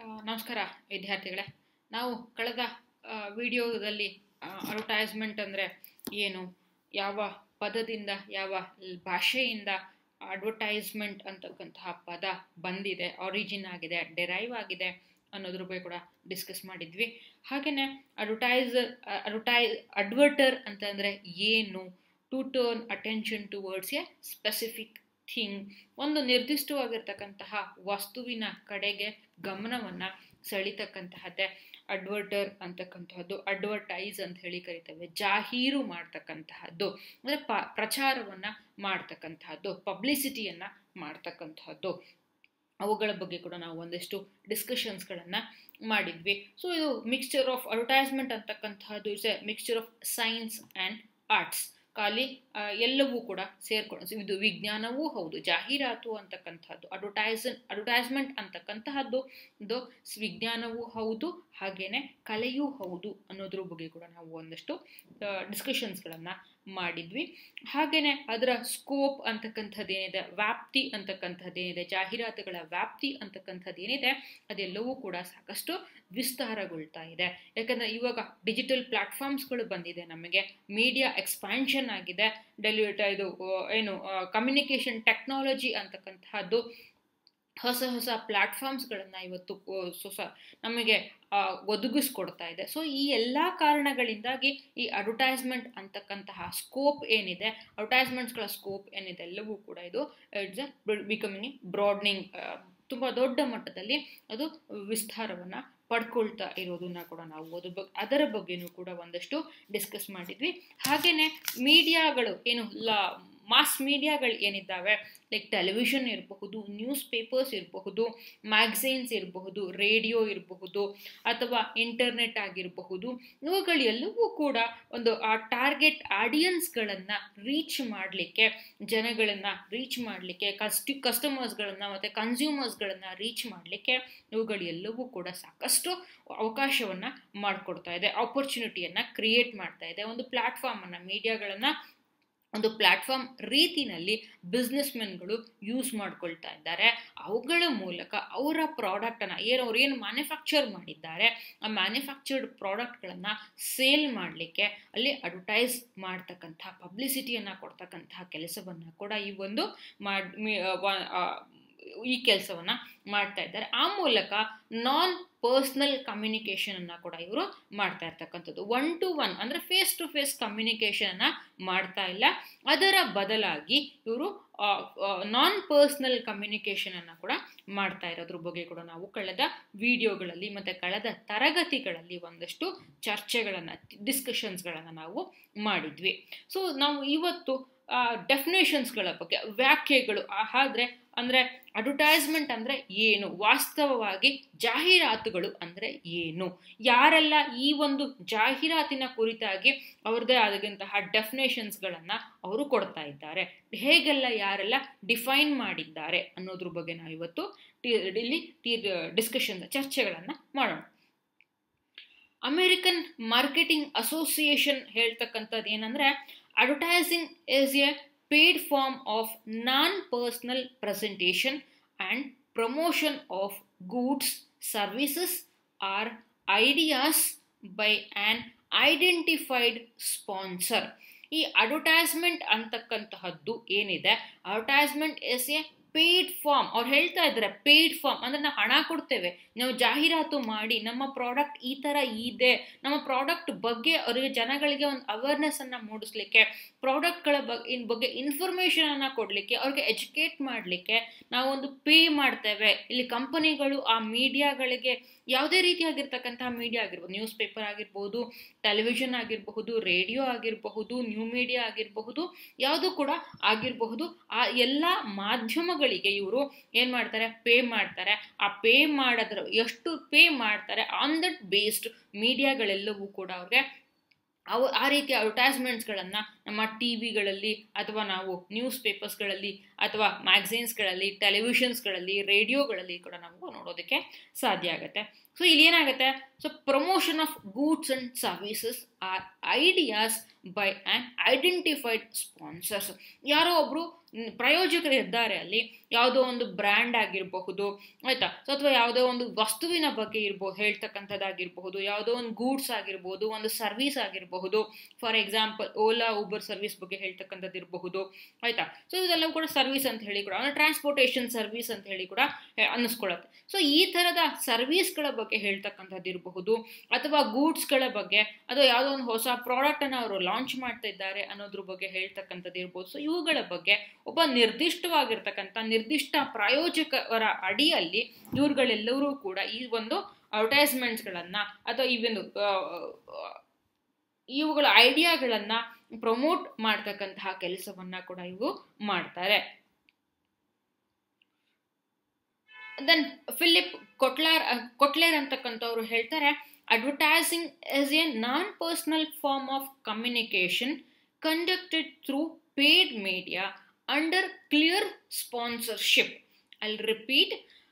ನಮಸ್ಕಾರ ವಿದ್ಯಾರ್ಥಿಗಳೇ ನಾವು ಕಳೆದ ವಿಡಿಯೋದಲ್ಲಿ ಅಡ್ವರ್ಟೈಸ್ಮೆಂಟ್ ಅಂದರೆ ಏನು ಯಾವ ಪದದಿಂದ ಯಾವ ಲ್- ಭಾಷೆಯಿಂದ ಅಡ್ವರ್ಟೈಸ್ಮೆಂಟ್ ಅಂತಕ್ಕಂತಹ ಪದ ಬಂದಿದೆ ಆರಿಜಿನ್ ಆಗಿದೆ ಡೆರೈವ್ ಆಗಿದೆ ಅನ್ನೋದ್ರ ಬಗ್ಗೆ ಕೂಡ ಡಿಸ್ಕಸ್ ಮಾಡಿದ್ವಿ ಹಾಗೆಯೇ ಅಡ್ವರ್ಟೈಸ್ ಅಡ್ವರ್ಟೈ ಅಡ್ವರ್ಟರ್ ಅಂತಂದರೆ ಏನು to turn attention towards a specific thing ಒಂದು ನಿರ್ದಿಷ್ಟವಾಗಿರ್ತಕ್ಕಂತಹ ವಸ್ತುವಿನ ಕಡೆಗೆ ಗಮನವನ್ನು ಸೆಳಿತಕ್ಕಂತಹದ್ದೇ ಅಡ್ವರ್ಟರ್ ಅಂತಕ್ಕಂತಹದ್ದು ಅಡ್ವರ್ಟೈಸ್ ಅಂತ ಹೇಳಿ ಕರಿತೇವೆ ಜಾಹೀರು ಮಾಡ್ತಕ್ಕಂತಹದ್ದು ಅಂದರೆ ಪ ಪ್ರಚಾರವನ್ನು ಮಾಡ್ತಕ್ಕಂತಹದ್ದು ಪಬ್ಲಿಸಿಟಿಯನ್ನು ಮಾಡ್ತಕ್ಕಂತಹದ್ದು ಅವುಗಳ ಬಗ್ಗೆ ಕೂಡ ನಾವು ಒಂದಿಷ್ಟು ಡಿಸ್ಕಷನ್ಸ್ಗಳನ್ನು ಮಾಡಿದ್ವಿ ಸೊ ಇದು ಮಿಕ್ಸ್ಚರ್ ಆಫ್ ಅಡ್ವರ್ಟೈಸ್ಮೆಂಟ್ ಅಂತಕ್ಕಂತಹದ್ದು is a mixture of science and arts ಖಾಲಿ ಆ, ಎಲ್ಲವೂ ಕೂಡ ಸೇರ್ಕೊಂಡು ಇದು ವಿಜ್ಞಾನವೂ ಹೌದು ಜಾಹೀರಾತು ಅಂತಕ್ಕಂಥದ್ದು ಅಡ್ವರ್ಟೈಸ್ ಅಡ್ವರ್ಟೈಸ್ಮೆಂಟ್ ಅಂತಕ್ಕಂತಹದ್ದು ಇದು ಸ್- ವಿಜ್ಞಾನವೂ ಹೌದು ಹಾಗೇನೆ ಕಲೆಯೂ ಹೌದು ಅನ್ನೋದ್ರ ಬಗ್ಗೆ ಕೂಡ ನಾವು ಒಂದಷ್ಟು ಡಿಸ್ಕಷನ್ಸ್ಗಳನ್ನು ಮಾಡಿದ್ವಿ ಹಾಗೇನೆ ಅದರ ಸ್ಕೋಪ್ ಅಂತಕ್ಕಂಥದ್ದು ಏನಿದೆ ವ್ಯಾಪ್ತಿ ಅಂತಕ್ಕಂಥದ್ದು ಏನಿದೆ ಜಾಹೀರಾತುಗಳ ವ್ಯಾಪ್ತಿ ಅಂತಕ್ಕಂಥದ್ದು ಏನಿದೆ ಅದೆಲ್ಲವೂ ಕೂಡ ಸಾಕಷ್ಟು ವಿಸ್ತಾರಗೊಳ್ತಾ ಇದೆ ಯಾಕಂದರೆ ಇವಾಗ ಡಿಜಿಟಲ್ ಪ್ಲಾಟ್ಫಾರ್ಮ್ಸ್ಗಳು ಬಂದಿದೆ ನಮಗೆ ಮೀಡಿಯಾ ಎಕ್ಸ್ಪ್ಯಾನ್ಷನ್ ಆಗಿದೆ ಡೆಲಿವಟ ಇದು ಆ, ಏನು ಕಮ್ಯುನಿಕೇಷನ್ ಟೆಕ್ನಾಲಜಿ ಅಂತಕ್ಕಂತಹದ್ದು ಹೊಸ ಹೊಸ ಪ್ಲ್ಯಾಟ್ಫಾರ್ಮ್ಸ್ಗಳನ್ನು ಇವತ್ತು ಆ, ಹೊಸ ನಮಗೆ ಆ, ಒದಗಿಸ್ಕೊಡ್ತಾ ಇದೆ ಸೊ ಈ ಎಲ್ಲ ಕಾರಣಗಳಿಂದಾಗಿ ಈ ಅಡ್ವರ್ಟೈಸ್ಮೆಂಟ್ ಅಂತಕ್ಕಂತಹ ಸ್ಕೋಪ್ ಏನಿದೆ ಅಡ್ವರ್ಟೈಸ್ಮೆಂಟ್ಸ್ಗಳ ಸ್ಕೋಪ್ ಏನಿದೆ ಎಲ್ಲವೂ ಕೂಡ ಇದು ಇಟ್ಸ್ ಅ ಬಿಕಮಿಂಗ್ ಬ್ರಾಡ್ನಿಂಗ್ ತುಂಬ ದೊಡ್ಡ ಮಟ್ಟದಲ್ಲಿ ಅದು ವಿಸ್ತಾರವನ್ನು ಪಡ್ಕೊಳ್ತಾ ಇರೋದನ್ನ ಕೂಡ ನಾವು ಅದ್ರ ಬಗ್ಗೆ ಅದರ ಬಗ್ಗೆನೂ ಕೂಡ ಒಂದಷ್ಟು ಡಿಸ್ಕಸ್ ಮಾಡಿದ್ವಿ ಹಾಗೆಯೇ ಮೀಡಿಯಾಗಳು ಏನು ಲಾ ಮಾಸ್ ಮೀಡಿಯಾಗಳು ಏನಿದ್ದಾವೆ ಲೈಕ್ ಟೆಲಿವಿಷನ್ ಇರಬಹುದು ನ್ಯೂಸ್ ಪೇಪರ್ಸ್ ಇರಬಹುದು ಮ್ಯಾಗ್ಝೈನ್ಸ್ ಇರಬಹುದು ರೇಡಿಯೋ ಇರಬಹುದು ಅಥವಾ ಇಂಟರ್ನೆಟ್ ಆಗಿರಬಹುದು ಇವುಗಳೆಲ್ಲವೂ ಕೂಡ ಒಂದು ಆ ಟಾರ್ಗೆಟ್ ಆಡಿಯನ್ಸ್ಗಳನ್ನು ರೀಚ್ ಮಾಡಲಿಕ್ಕೆ ಜನಗಳನ್ನು ರೀಚ್ ಮಾಡಲಿಕ್ಕೆ ಕಸ್ಟಿ ಕಸ್ಟಮರ್ಸ್ಗಳನ್ನು ಮತ್ತು ಕನ್ಸ್ಯೂಮರ್ಸ್ಗಳನ್ನು ರೀಚ್ ಮಾಡಲಿಕ್ಕೆ ಇವುಗಳೆಲ್ಲವೂ ಕೂಡ ಸಾಕಷ್ಟು ಅವಕಾಶವನ್ನು ಮಾಡಿಕೊಡ್ತಾ ಇದೆ ಆಪರ್ಚುನಿಟಿಯನ್ನು ಕ್ರಿಯೇಟ್ ಮಾಡ್ತಾ ಇದೆ ಒಂದು ಪ್ಲ್ಯಾಟ್ಫಾರ್ಮನ್ನು ಮೀಡಿಯಾಗಳನ್ನು ಒಂದು ಪ್ಲ್ಯಾಟ್ಫಾರ್ಮ್ ರೀತಿನಲ್ಲಿ ಬಿಸ್ನೆಸ್ಮೆನ್ಗಳು ಯೂಸ್ ಮಾಡ್ಕೊಳ್ತಾ ಇದ್ದಾರೆ ಅವುಗಳ ಮೂಲಕ ಅವರ ಪ್ರಾಡಕ್ಟನ್ನು ಏನು ಅವ್ರು ಏನು ಮ್ಯಾನುಫ್ಯಾಕ್ಚರ್ ಮಾಡಿದ್ದಾರೆ ಆ ಮ್ಯಾನುಫ್ಯಾಕ್ಚರ್ಡ್ ಪ್ರಾಡಕ್ಟ್ಗಳನ್ನು ಸೇಲ್ ಮಾಡಲಿಕ್ಕೆ ಅಲ್ಲಿ ಅಡ್ವರ್ಟೈಸ್ ಮಾಡ್ತಕ್ಕಂಥ ಪಬ್ಲಿಸಿಟಿಯನ್ನು ಕೊಡ್ತಕ್ಕಂತಹ ಕೆಲಸವನ್ನು ಕೂಡ ಈ ಒಂದು ಮಾಡ್ ಮಿ- ಆ, ವ- ಆ, ಈ ಕೆಲಸವನ್ನು ಮಾಡ್ತಾ ಇದ್ದಾರೆ ಆ ಮೂಲಕ ನಾನ್ ಪರ್ಸ್ನಲ್ ಕಮ್ಯುನಿಕೇಷನನ್ನು ಕೂಡ ಇವರು ಮಾಡ್ತಾ ಇರ್ತಕ್ಕಂಥದ್ದು ಒನ್ ಟು ಒನ್ ಅಂದರೆ ಫೇಸ್ ಟು ಫೇಸ್ ಕಮ್ಯುನಿಕೇಷನನ್ನು ಮಾಡ್ತಾ ಇಲ್ಲ ಅದರ ಬದಲಾಗಿ ಇವರು ನಾನ್ ಪರ್ಸ್ನಲ್ ಕಮ್ಯುನಿಕೇಷನನ್ನು ಕೂಡ ಮಾಡ್ತಾ ಇರೋದ್ರ ಬಗ್ಗೆ ಕೂಡ ನಾವು ಕಳೆದ ವಿಡಿಯೋಗಳಲ್ಲಿ ಮತ್ತು ಕಳೆದ ತರಗತಿಗಳಲ್ಲಿ ಒಂದಷ್ಟು ಚರ್ಚೆಗಳನ್ನು ಡಿಸ್ಕಷನ್ಸ್ಗಳನ್ನು ನಾವು ಮಾಡಿದ್ವಿ ಸೊ ನಾವು ಇವತ್ತು ಡೆಫಿನೇಷನ್ಸ್ಗಳ ಬಗ್ಗೆ ವ್ಯಾಖ್ಯೆಗಳು ಆದರೆ ಅಂದರೆ ಅಡ್ವರ್ಟೈಸ್ಮೆಂಟ್ ಅಂದರೆ ಏನು ವಾಸ್ತವವಾಗಿ ಜಾಹೀರಾತುಗಳು ಅಂದರೆ ಏನು ಯಾರೆಲ್ಲ ಈ ಒಂದು ಜಾಹೀರಾತಿನ ಕುರಿತಾಗಿ ಅವ್ರದ್ದೇ ಆದಂತಹ ಡೆಫಿನೇಷನ್ಸ್ಗಳನ್ನು ಅವರು ಕೊಡ್ತಾ ಇದ್ದಾರೆ ಹೇಗೆಲ್ಲ ಯಾರೆಲ್ಲ ಡಿಫೈನ್ ಮಾಡಿದ್ದಾರೆ ಅನ್ನೋದ್ರ ಬಗ್ಗೆ ನಾವು ಇವತ್ತು ಟಿ- ಇಲ್ಲಿ ಡಿಸ್ಕಷನ್ ಚರ್ಚೆಗಳನ್ನು ಮಾಡೋಣ ಅಮೇರಿಕನ್ ಮಾರ್ಕೆಟಿಂಗ್ ಅಸೋಸಿಯೇಷನ್ ಹೇಳ್ತಕ್ಕಂಥದ್ದು ಏನಂದರೆ advertising is a paid form of non personal presentation and promotion of goods services or ideas by an identified sponsor ಈ ಅಡ್ವರ್ಟೈಸ್ಮೆಂಟ್ ಅಂತಕ್ಕಂತಹದ್ದು ಏನಿದೆ advertisement is a paid form ಅವ್ರು ಹೇಳ್ತಾ ಇದ್ದಾರೆ ಪೇಯ್ಡ್ ಫಾರ್ಮ್ ಅಂದರೆ ನಾವು ಹಣ ಕೊಡ್ತೇವೆ ನಾವು ಜಾಹೀರಾತು ಮಾಡಿ ನಮ್ಮ ಪ್ರಾಡಕ್ಟ್ ಈ ಥರ ಇದೆ ನಮ್ಮ ಪ್ರಾಡಕ್ಟ್ ಬಗ್ಗೆ ಅವರಿಗೆ ಜನಗಳಿಗೆ ಒಂದು ಅವೇರ್ನೆಸ್ಸನ್ನು ಮೂಡಿಸ್ಲಿಕ್ಕೆ ಪ್ರಾಡಕ್ಟ್ಗಳ ಬಗ್ಗೆ ಇನ್ ಬಗ್ಗೆ ಇನ್ಫಾರ್ಮೇಷನನ್ನು ಕೊಡಲಿಕ್ಕೆ ಅವ್ರಿಗೆ ಎಜುಕೇಟ್ ಮಾಡಲಿಕ್ಕೆ ನಾವೊಂದು ಪೇ ಮಾಡ್ತೇವೆ ಇಲ್ಲಿ ಕಂಪನಿಗಳು ಆ ಮೀಡಿಯಾಗಳಿಗೆ ಯಾವುದೇ ರೀತಿಯಾಗಿರ್ತಕ್ಕಂತಹ ಮೀಡಿಯಾ ಆಗಿರ್ಬೋದು ನ್ಯೂಸ್ ಪೇಪರ್ ಆಗಿರ್ಬೋದು ಟೆಲಿವಿಷನ್ ಆಗಿರಬಹುದು ರೇಡಿಯೋ ಆಗಿರಬಹುದು ನ್ಯೂ ಮೀಡಿಯಾ ಆಗಿರಬಹುದು ಯಾವುದು ಕೂಡ ಆಗಿರಬಹುದು ಆ ಎಲ್ಲ ಮಾಧ್ಯಮಗಳಿಗೆ ಇವರು ಏನು ಮಾಡ್ತಾರೆ ಪೇ ಮಾಡ್ತಾರೆ ಆ ಪೇ ಮಾಡೋದ್ರ ಎಷ್ಟು ಪೇ ಮಾಡ್ತಾರೆ ಆನ್ ದಟ್ ಬೇಸ್ಡ್ ಮೀಡಿಯಾಗಳೆಲ್ಲವೂ ಕೂಡ ಅವ್ರಿಗೆ ಅವು ಆ ರೀತಿಯ ಅಡ್ವರ್ಟೈಸ್ಮೆಂಟ್ಸ್ಗಳನ್ನು ನಮ್ಮ ಟಿ ವಿಗಳಲ್ಲಿ ಅಥವಾ ನಾವು ನ್ಯೂಸ್ ಪೇಪರ್ಸ್ಗಳಲ್ಲಿ ಅಥವಾ ಮ್ಯಾಗ್ಝಿನ್ಸ್ಗಳಲ್ಲಿ ಟೆಲಿವಿಷನ್ಸ್ಗಳಲ್ಲಿ ರೇಡಿಯೋಗಳಲ್ಲಿ ಕೂಡ ನಾವು ನೋಡೋದಕ್ಕೆ ಸಾಧ್ಯ ಆಗುತ್ತೆ ಸೊ ಇಲ್ಲಿ ಏನಾಗುತ್ತೆ so promotion of goods and services or ideas by an identified sponsors ಯಾರೋ ಒಬ್ಬರು ಪ್ರಾಯೋಜಕರು ಇದ್ದಾರೆ ಅಲ್ಲಿ ಯಾವುದೋ ಒಂದು ಬ್ರ್ಯಾಂಡ್ ಆಗಿರಬಹುದು ಆಯಿತಾ ಸೊ ಅಥವಾ ಯಾವುದೋ ಒಂದು ವಸ್ತುವಿನ ಬಗ್ಗೆ ಇರ್ಬೋದು ಹೇಳ್ತಕ್ಕಂಥದ್ದಾಗಿರಬಹುದು ಯಾವುದೋ ಒಂದು ಗೂಡ್ಸ್ ಆಗಿರ್ಬೋದು ಒಂದು ಸರ್ವಿಸ್ ಆಗಿರಬಹುದು for example Ola Uber service ಬಗ್ಗೆ ಹೇಳ್ತಕ್ಕಂಥದ್ದು ಇರಬಹುದು ಆಯಿತಾ ಸೊ ಇದೆಲ್ಲವೂ ಕೂಡ ಸರ್ವಿಸ್ ಅಂತ ಹೇಳಿ ಕೂಡ ಅಂದರೆ ಟ್ರಾನ್ಸ್ಪೋರ್ಟೇಷನ್ ಸರ್ವಿಸ್ ಅಂತ ಹೇಳಿ ಕೂಡ ಅನ್ನಿಸ್ಕೊಳ್ಳುತ್ತೆ ಸೊ ಈ ಥರದ ಸರ್ವಿಸ್ಗಳ ಬಗ್ಗೆ ಹೇಳ್ತಕ್ಕಂಥದ್ದು ಇರಬಹುದು ಅಥವಾ ಗೂಡ್ಸ್ಗಳ ಬಗ್ಗೆ ಅಥವಾ ಯಾವುದೋ ಒಂದು ಹೊಸ ಪ್ರಾಡಕ್ಟನ್ನು ಅವರು ಲಾಂಚ್ ಮಾಡ್ತಾ ಇದ್ದಾರೆ ಅನ್ನೋದ್ರ ಬಗ್ಗೆ ಹೇಳ್ತಕ್ಕಂಥದ್ದು ಇರ್ಬೋದು ಸೊ ಇವುಗಳ ಬಗ್ಗೆ ಒಬ್ಬ ನಿರ್ದಿಷ್ಟವಾಗಿರ್ತಕ್ಕಂಥ ನಿರ್ದಿಷ್ಟ ಪ್ರಾಯೋಜಕರ ಅಡಿಯಲ್ಲಿ ಇವ್ರುಗಳೆಲ್ಲರೂ ಕೂಡ ಈ ಒಂದು ಅಡ್ವರ್ಟೈಸ್ಮೆಂಟ್ಸ್ಗಳನ್ನು ಅಥವಾ ಈ ಒಂದು ಇವುಗಳ ಐಡಿಯಾಗಳನ್ನು ಪ್ರಮೋಟ್ ಮಾಡ್ತಕ್ಕಂತಹ ಕೆಲಸವನ್ನ ಕೂಡ ಇವು ಮಾಡ್ತಾರೆ ದೆನ್ ಫಿಲಿಪ್ ಕೊಟ್ಲಾರ್ ಕೊಟ್ಲೇರ್ ಅಂತಕ್ಕಂಥವ್ರು ಹೇಳ್ತಾರೆ advertising is a non personal form of communication conducted through paid media under clear sponsorship ಅಲ್ಲಿ ರಿಪೀಟ್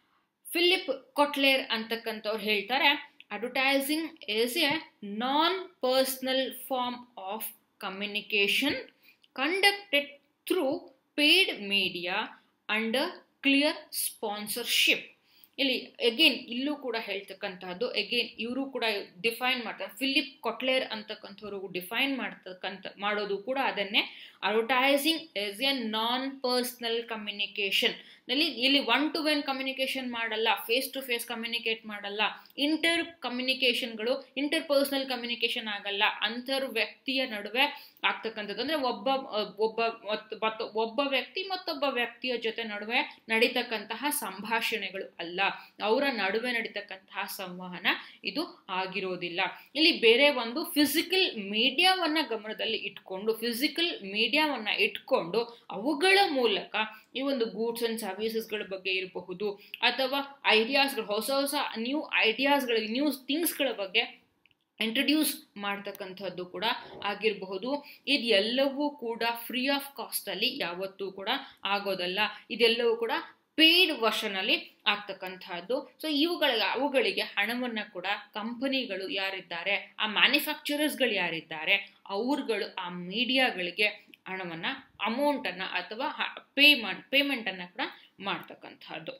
ಫಿಲಿಪ್ ಕೊಟ್ಲೇರ್ ಅಂತಕ್ಕಂಥವ್ರು ಹೇಳ್ತಾರೆ advertising is a non personal form of communication conducted through paid media under clear sponsorship ಇಲ್ಲಿ again ಇಲ್ಲೂ ಕೂಡ ಹೇಳ್ತಕ್ಕಂತಹದ್ದು again ಇವರು ಕೂಡ define ಮಾಡ್ತಾರೆ Philip Kotler ಅಂತಕ್ಕಂಥವ್ರು define ಮಾಡ್ತಕ್ಕಂಥ ಮಾಡೋದು ಕೂಡ ಅದನ್ನೇ advertising is a non personal communication ನಲ್ಲಿ ಇಲ್ಲಿ ಒನ್ ಟು ಒನ್ ಕಮ್ಯುನಿಕೇಶನ್ ಮಾಡಲ್ಲ ಫೇಸ್ ಟು ಫೇಸ್ ಕಮ್ಯುನಿಕೇಟ್ ಮಾಡಲ್ಲ ಇಂಟರ್ ಕಮ್ಯುನಿಕೇಶನ್ಗಳು ಇಂಟರ್ ಪರ್ಸನಲ್ ಕಮ್ಯುನಿಕೇಶನ್ ಆಗಲ್ಲ ಅಂತರ್ ವ್ಯಕ್ತಿಯ ನಡುವೆ ಆಗ್ತಕ್ಕಂಥದ್ದು ಅಂದ್ರೆ ಒಬ್ಬ ಒಬ್ಬ ಮತ್ತು ಒಬ್ಬ ವ್ಯಕ್ತಿ ಮತ್ತೊಬ್ಬ ವ್ಯಕ್ತಿಯ ಜೊತೆ ನಡುವೆ ನಡೀತಕ್ಕಂತಹ ಸಂಭಾಷಣೆಗಳು ಅಲ್ಲ ಅವರ ನಡುವೆ ನಡೀತಕ್ಕಂತಹ ಸಂವಹನ ಇದು ಆಗಿರೋದಿಲ್ಲ ಇಲ್ಲಿ ಬೇರೆ ಒಂದು ಫಿಸಿಕಲ್ ಮೀಡಿಯಾವನ್ನ ಗಮನದಲ್ಲಿ ಇಟ್ಕೊಂಡು ಫಿಸಿಕಲ್ ಮೀಡಿಯಾವನ್ನ ಇಟ್ಕೊಂಡು ಅವುಗಳ ಮೂಲಕ ಈ ಒಂದು ಗೂಡ್ಸ್ ಅಂಡ್ ಸರ್ವಿಸಸ್ಗಳ ಬಗ್ಗೆ ಇರಬಹುದು ಅಥವಾ ಐಡಿಯಾಸ್ಗಳು ಹೊಸ ಹೊಸ ನ್ಯೂ ಐಡಿಯಾಸ್ಗಳು ನ್ಯೂ ಥಿಂಗ್ಸ್ಗಳ ಬಗ್ಗೆ ಇಂಟ್ರಡ್ಯೂಸ್ ಮಾಡ್ತಕ್ಕಂಥದ್ದು ಕೂಡ ಆಗಿರಬಹುದು ಇದೆಲ್ಲವೂ ಕೂಡ ಫ್ರೀ ಆಫ್ ಕಾಸ್ಟಲ್ಲಿ ಯಾವತ್ತೂ ಕೂಡ ಆಗೋದಲ್ಲ ಇದೆಲ್ಲವೂ ಕೂಡ ಪೇಯ್ಡ್ ವರ್ಷನಲ್ಲಿ ಆಗ್ತಕ್ಕಂಥದ್ದು ಸೊ ಇವುಗಳಿಗೆ ಅವುಗಳಿಗೆ ಹಣವನ್ನು ಕೂಡ ಕಂಪನಿಗಳು ಯಾರಿದ್ದಾರೆ ಆ ಮ್ಯಾನುಫ್ಯಾಕ್ಚರರ್ಸ್ಗಳು ಯಾರಿದ್ದಾರೆ ಅವ್ರುಗಳು ಆ ಮೀಡಿಯಾಗಳಿಗೆ ಹಣವನ್ನು ಅಮೌಂಟನ್ನು ಅಥವಾ ಪೇ ಮಾಡಿ ಪೇಮೆಂಟನ್ನು ಕೂಡ ಮಾಡ್ತಕ್ಕಂಥದ್ದು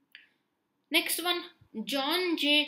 next one John J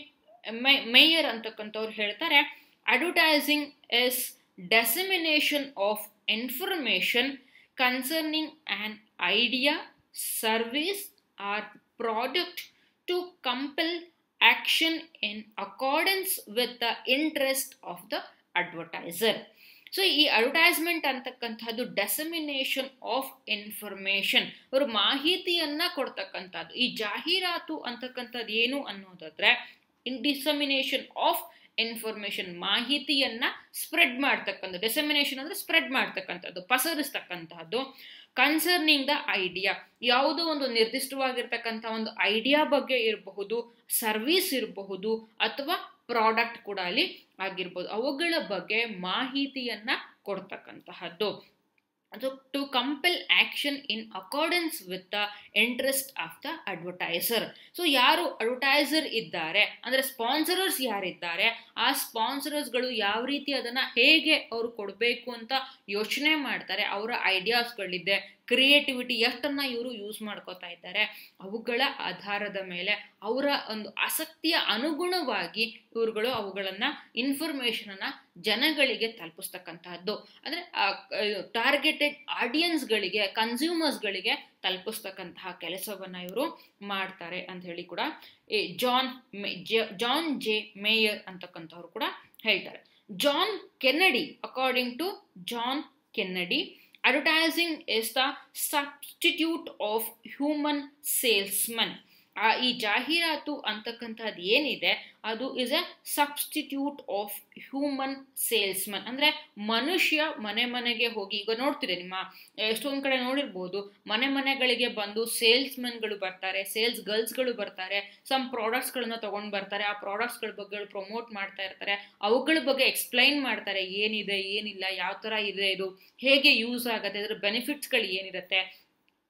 Mayer ಅಂತಕ್ಕಂಥವ್ರು ಹೇಳ್ತಾರೆ advertising is dissemination of information concerning an idea service or product to compel action in accordance with the interest of the advertiser so ಈ ಅಡ್ವರ್ಟೈಸ್ಮೆಂಟ್ ಅಂತಕ್ಕಂಥದ್ದು ಡೆಸಮಿನೇಷನ್ ಆಫ್ ಇನ್ಫಾರ್ಮೇಷನ್ ಅವರು ಮಾಹಿತಿಯನ್ನ ಕೊಡ್ತಕ್ಕಂಥದ್ದು ಈ ಜಾಹೀರಾತು ಅಂತಕ್ಕಂಥದ್ದು ಏನು ಅನ್ನೋದಾದ್ರೆ ಇನ್ ಡಿಸಮಿನೇಷನ್ ಆಫ್ ಇನ್ಫಾರ್ಮೇಷನ್ ಮಾಹಿತಿಯನ್ನ ಸ್ಪ್ರೆಡ್ ಮಾಡ್ತಕ್ಕಂಥದ್ದು ಡೆಸಮಿನೇಷನ್ ಅಂದ್ರೆ ಸ್ಪ್ರೆಡ್ ಮಾಡ್ತಕ್ಕಂಥದ್ದು ಪಸರಿಸ್ತಕ್ಕಂಥದ್ದು ಕನ್ಸರ್ನಿಂಗ್ ದ ಐಡಿಯಾ ಯಾವುದೋ ಒಂದು ನಿರ್ದಿಷ್ಟವಾಗಿರ್ತಕ್ಕಂಥ ಒಂದು ಐಡಿಯಾ ಬಗ್ಗೆ ಇರಬಹುದು ಸರ್ವಿಸ್ ಇರಬಹುದು ಅಥವಾ ಪ್ರಾಡಕ್ಟ್ ಕೂಡ ಅಲ್ಲಿ ಆಗಿರ್ಬೋದು ಅವುಗಳ ಬಗ್ಗೆ ಮಾಹಿತಿಯನ್ನ ಕೊಡ್ತಕ್ಕಂತಹದ್ದು ಅದು to compel action in accordance with the interest of the advertiser so ಯಾರು ಅಡ್ವರ್ಟೈಸರ್ ಇದ್ದಾರೆ ಅಂದರೆ ಸ್ಪಾನ್ಸರರ್ಸ್ ಯಾರಿದ್ದಾರೆ ಆ ಸ್ಪಾನ್ಸರರ್ಸ್ಗಳು ಯಾವ ರೀತಿ ಅದನ್ನು ಹೇಗೆ ಅವರು ಕೊಡಬೇಕು ಅಂತ ಯೋಚನೆ ಮಾಡ್ತಾರೆ ಅವರ ಐಡಿಯಾಸ್ಗಳಿದೆ ಕ್ರಿಯೇಟಿವಿಟಿ ಎಷ್ಟನ್ನು ಇವರು ಯೂಸ್ ಮಾಡ್ಕೋತಾ ಇದ್ದಾರೆ ಅವುಗಳ ಆಧಾರದ ಮೇಲೆ ಅವರ ಒಂದು ಆಸಕ್ತಿಯ ಅನುಗುಣವಾಗಿ ಇವ್ರುಗಳು ಅವುಗಳನ್ನು ಇನ್ಫಾರ್ಮೇಷನನ್ನು ಜನಗಳಿಗೆ ತಲುಪಿಸ್ತಕ್ಕಂತಹದ್ದು ಅಂದರೆ ಟಾರ್ಗೆಟೆಡ್ ಆಡಿಯನ್ಸ್ಗಳಿಗೆ ಕನ್ಸ್ಯೂಮರ್ಸ್ಗಳಿಗೆ ತಲುಪಿಸ್ತಕ್ಕಂತಹ ಕೆಲಸವನ್ನು ಇವರು ಮಾಡ್ತಾರೆ ಅಂತ ಹೇಳಿ ಕೂಡ ಈ John May John J Mayer ಅಂತಕ್ಕಂಥವ್ರು ಕೂಡ ಹೇಳ್ತಾರೆ John Kennedy according to John Kennedy advertising is the substitute of human salesman ಈ ಜಾಹೀರಾತು ಅಂತಕ್ಕಂಥದ್ದು ಏನಿದೆ ಅದು is a substitute of human salesman ಅಂದರೆ ಮನುಷ್ಯ ಮನೆ ಮನೆಗೆ ಹೋಗಿ ಈಗ ನೋಡ್ತೀರಿ ನಿಮ್ಮ ಎಷ್ಟೊಂದು ಕಡೆ ನೋಡಿರ್ಬೋದು ಮನೆ ಮನೆಗಳಿಗೆ ಬಂದು ಸೇಲ್ಸ್ಮನ್ಗಳು ಬರ್ತಾರೆ ಸೇಲ್ಸ್ ಗರ್ಲ್ಸ್ಗಳು ಬರ್ತಾರೆ ಸಮ್ ಪ್ರಾಡಕ್ಟ್ಸ್ಗಳನ್ನ ತೊಗೊಂಡು ಬರ್ತಾರೆ ಆ ಪ್ರಾಡಕ್ಟ್ಸ್ಗಳ ಬಗ್ಗೆ ಪ್ರಮೋಟ್ ಮಾಡ್ತಾ ಇರ್ತಾರೆ ಅವುಗಳ ಬಗ್ಗೆ ಎಕ್ಸ್ಪ್ಲೈನ್ ಮಾಡ್ತಾರೆ ಏನಿದೆ ಏನಿಲ್ಲ ಯಾವ ಥರ ಇದೆ ಇದು ಹೇಗೆ ಯೂಸ್ ಆಗುತ್ತೆ ಅದರ ಬೆನಿಫಿಟ್ಸ್ಗಳು ಏನಿರುತ್ತೆ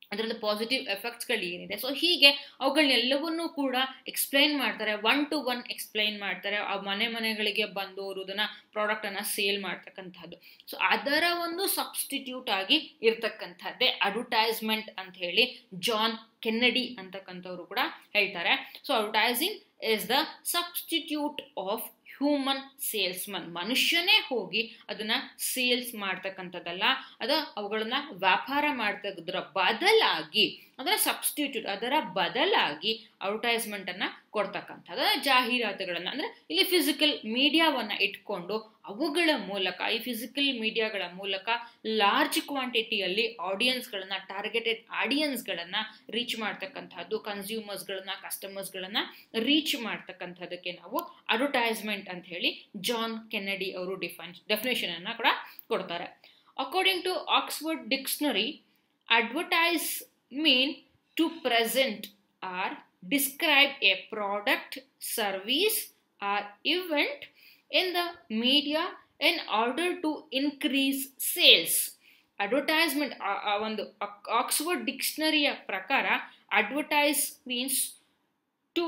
ಅದರಲ್ಲಿ ಪಾಸಿಟಿವ್ ಎಫೆಕ್ಟ್ಸ್ಗಳು ಏನಿದೆ ಸೊ ಹೀಗೆ ಅವುಗಳನ್ನೆಲ್ಲವನ್ನೂ ಕೂಡ ಎಕ್ಸ್ಪ್ಲೈನ್ ಮಾಡ್ತಾರೆ ಒನ್ ಟು ಒನ್ ಎಕ್ಸ್ಪ್ಲೈನ್ ಮಾಡ್ತಾರೆ ಆ ಮನೆ ಮನೆಗಳಿಗೆ ಬಂದು ಅವರು ಅದನ್ನು ಪ್ರಾಡಕ್ಟನ್ನು ಸೇಲ್ ಮಾಡ್ತಕ್ಕಂಥದ್ದು ಸೊ ಅದರ ಒಂದು ಸಬ್ಸ್ಟಿಟ್ಯೂಟ್ ಆಗಿ ಇರ್ತಕ್ಕಂಥದ್ದೇ ಅಡ್ವರ್ಟೈಸ್ಮೆಂಟ್ ಅಂತ ಹೇಳಿ ಜಾನ್ ಕೆನ್ನಡಿ ಅಂತಕ್ಕಂಥವ್ರು ಕೂಡ ಹೇಳ್ತಾರೆ so advertising is the substitute of human salesman ಮನುಷ್ಯನೇ ಹೋಗಿ ಅದನ್ನ ಸೇಲ್ಸ್ ಮಾಡ್ತಕ್ಕಂಥದ್ದಲ್ಲ ಅದ ಅವುಗಳನ್ನ ವ್ಯಾಪಾರ ಮಾಡ್ತಕ್ಕದ್ರ ಬದಲಾಗಿ ಅದರ ಸಬ್ಸ್ಟಿಟ್ಯೂಟ್ ಅದರ ಬದಲಾಗಿ ಅಡ್ವರ್ಟೈಸ್ಮೆಂಟ್ ಅನ್ನ ಕೊಡ್ತಕ್ಕಂಥದ್ದು ಜಾಹೀರಾತುಗಳನ್ನ ಅಂದ್ರೆ ಇಲ್ಲಿ ಫಿಸಿಕಲ್ ಮೀಡಿಯಾವನ್ನ ಇಟ್ಕೊಂಡು ಅವುಗಳ ಮೂಲಕ ಈ ಫಿಸಿಕಲ್ ಮೀಡಿಯಾಗಳ ಮೂಲಕ ಲಾರ್ಜ್ ಕ್ವಾಂಟಿಟಿಯಲ್ಲಿ ಆಡಿಯನ್ಸ್ಗಳನ್ನ ಟಾರ್ಗೆಟೆಡ್ ಆಡಿಯನ್ಸ್ಗಳನ್ನ ರೀಚ್ ಮಾಡ್ತಕ್ಕಂಥದ್ದು ಕನ್ಸ್ಯೂಮರ್ಸ್ಗಳನ್ನ ಕಸ್ಟಮರ್ಸ್ಗಳನ್ನ ರೀಚ್ ಮಾಡ್ತಕ್ಕಂಥದ್ದಕ್ಕೆ ನಾವು ಅಡ್ವರ್ಟೈಸ್ಮೆಂಟ್ ಅಂತ ಹೇಳಿ ಜಾನ್ ಕೆನ್ನಡಿ ಅವರು ಡಿಫೈನ್ ಡೆಫಿನೇಷನ್ ಅನ್ನ ಕೂಡ ಕೊಡ್ತಾರೆ according to Oxford dictionary advertise mean to present or describe a product, service, or event in the media in order to increase sales. Advertisement ಒಂದು ಆಕ್ಸ್ಫರ್ಡ್ ಡಿಕ್ಷನರಿಯ ಪ್ರಕಾರ advertise means to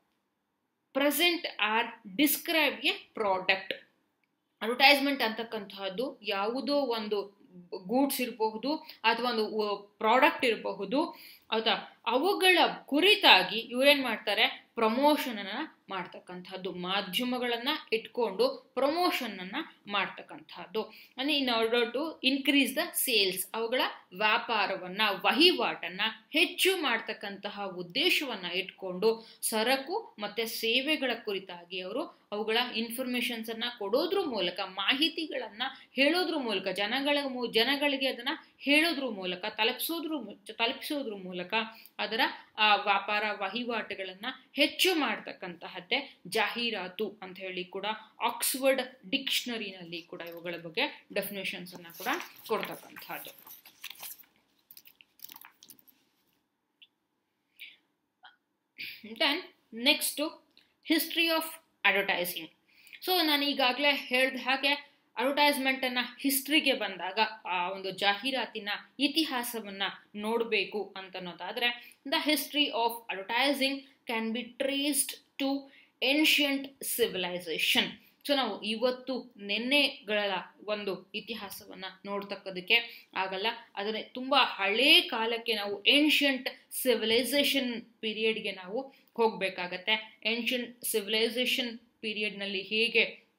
present or describe a product advertisement ಅಂತಕ್ಕಂತಹದ್ದು ಯಾವುದೋ ಒಂದು goods ಇರಬಹುದು ಅಥವಾ ಒಂದು product ಇರಬಹುದು ಅಥವಾ ಅವುಗಳ ಕುರಿತಾಗಿ ಇವರೇನ್ ಮಾಡ್ತಾರೆ ಪ್ರಮೋಷನ್ ಅನ್ನ ಮಾಡ್ತಕ್ಕಂಥದ್ದು ಮಾಧ್ಯಮಗಳನ್ನ ಇಟ್ಕೊಂಡು ಪ್ರಮೋಷನ್ ಅನ್ನ ಮಾಡ್ತಕ್ಕಂಥದ್ದು ಅಂದ್ರೆ in order to increase the sales ಅವುಗಳ ವ್ಯಾಪಾರವನ್ನ ವಹಿವಾಟನ್ನ ಹೆಚ್ಚು ಮಾಡ್ತಕ್ಕಂತಹ ಉದ್ದೇಶವನ್ನ ಇಟ್ಕೊಂಡು ಸರಕು ಮತ್ತೆ ಸೇವೆಗಳ ಕುರಿತಾಗಿ ಅವರು ಅವುಗಳ ಇನ್ಫಾರ್ಮೇಶನ್ಸ್ ಅನ್ನ ಕೊಡೋದ್ರ ಮೂಲಕ ಮಾಹಿತಿಗಳನ್ನ ಹೇಳೋದ್ರ ಮೂಲಕ ಜನಗಳ ಜನಗಳಿಗೆ ಅದನ್ನ ಹೇಳೋದ್ರ ಮೂಲಕ ತಲುಪಿಸೋದ್ರ ತಲುಪಿಸೋದ್ರ ಮೂಲಕ ಅದರ ವ್ಯಾಪಾರ ವಹಿವಾಟುಗಳನ್ನ ಹೆಚ್ಚು ಮಾಡ್ತಕ್ಕಂತಹದ್ದೇ ಜಾಹೀರಾತು ಅಂತ ಹೇಳಿ ಕೂಡ ಆಕ್ಸ್ಫರ್ಡ್ ಡಿಕ್ಷನರಿನಲ್ಲಿ ಕೂಡ ಇವುಗಳ ಬಗ್ಗೆ ಡೆಫಿನೇಷನ್ಸ್ ಅನ್ನ ಕೂಡ ಕೊಡ್ತಕ್ಕಂಥದ್ದು then next history of advertising so ನಾನು ಈಗಾಗಲೇ ಹೇಳಿದ ಹಾಗೆ ಅಡ್ವರ್ಟೈಸ್ಮೆಂಟನ್ನು ಹಿಸ್ಟ್ರಿಗೆ ಬಂದಾಗ ಆ ಒಂದು ಜಾಹೀರಾತಿನ ಇತಿಹಾಸವನ್ನು ನೋಡಬೇಕು ಅಂತನ್ನೋದಾದರೆ the history of advertising can be traced to ancient civilisation so ನಾವು ಇವತ್ತು ನಿನ್ನೆಗಳ ಒಂದು ಇತಿಹಾಸವನ್ನು ನೋಡ್ತಕ್ಕದಕ್ಕೆ ಆಗಲ್ಲ ಅದನ್ನೇ ತುಂಬ ಹಳೇ ಕಾಲಕ್ಕೆ ನಾವು ಏನ್ಷಿಯಂಟ್ ಸಿವಿಲೈಸೇಷನ್ ಪೀರಿಯಡ್ಗೆ ನಾವು ಹೋಗಬೇಕಾಗತ್ತೆ ಏನ್ಷಿಯಂಟ್ ಸಿವಿಲೈಸೇಷನ್ ಪೀರಿಯಡ್ನಲ್ಲಿ ಹೇಗೆ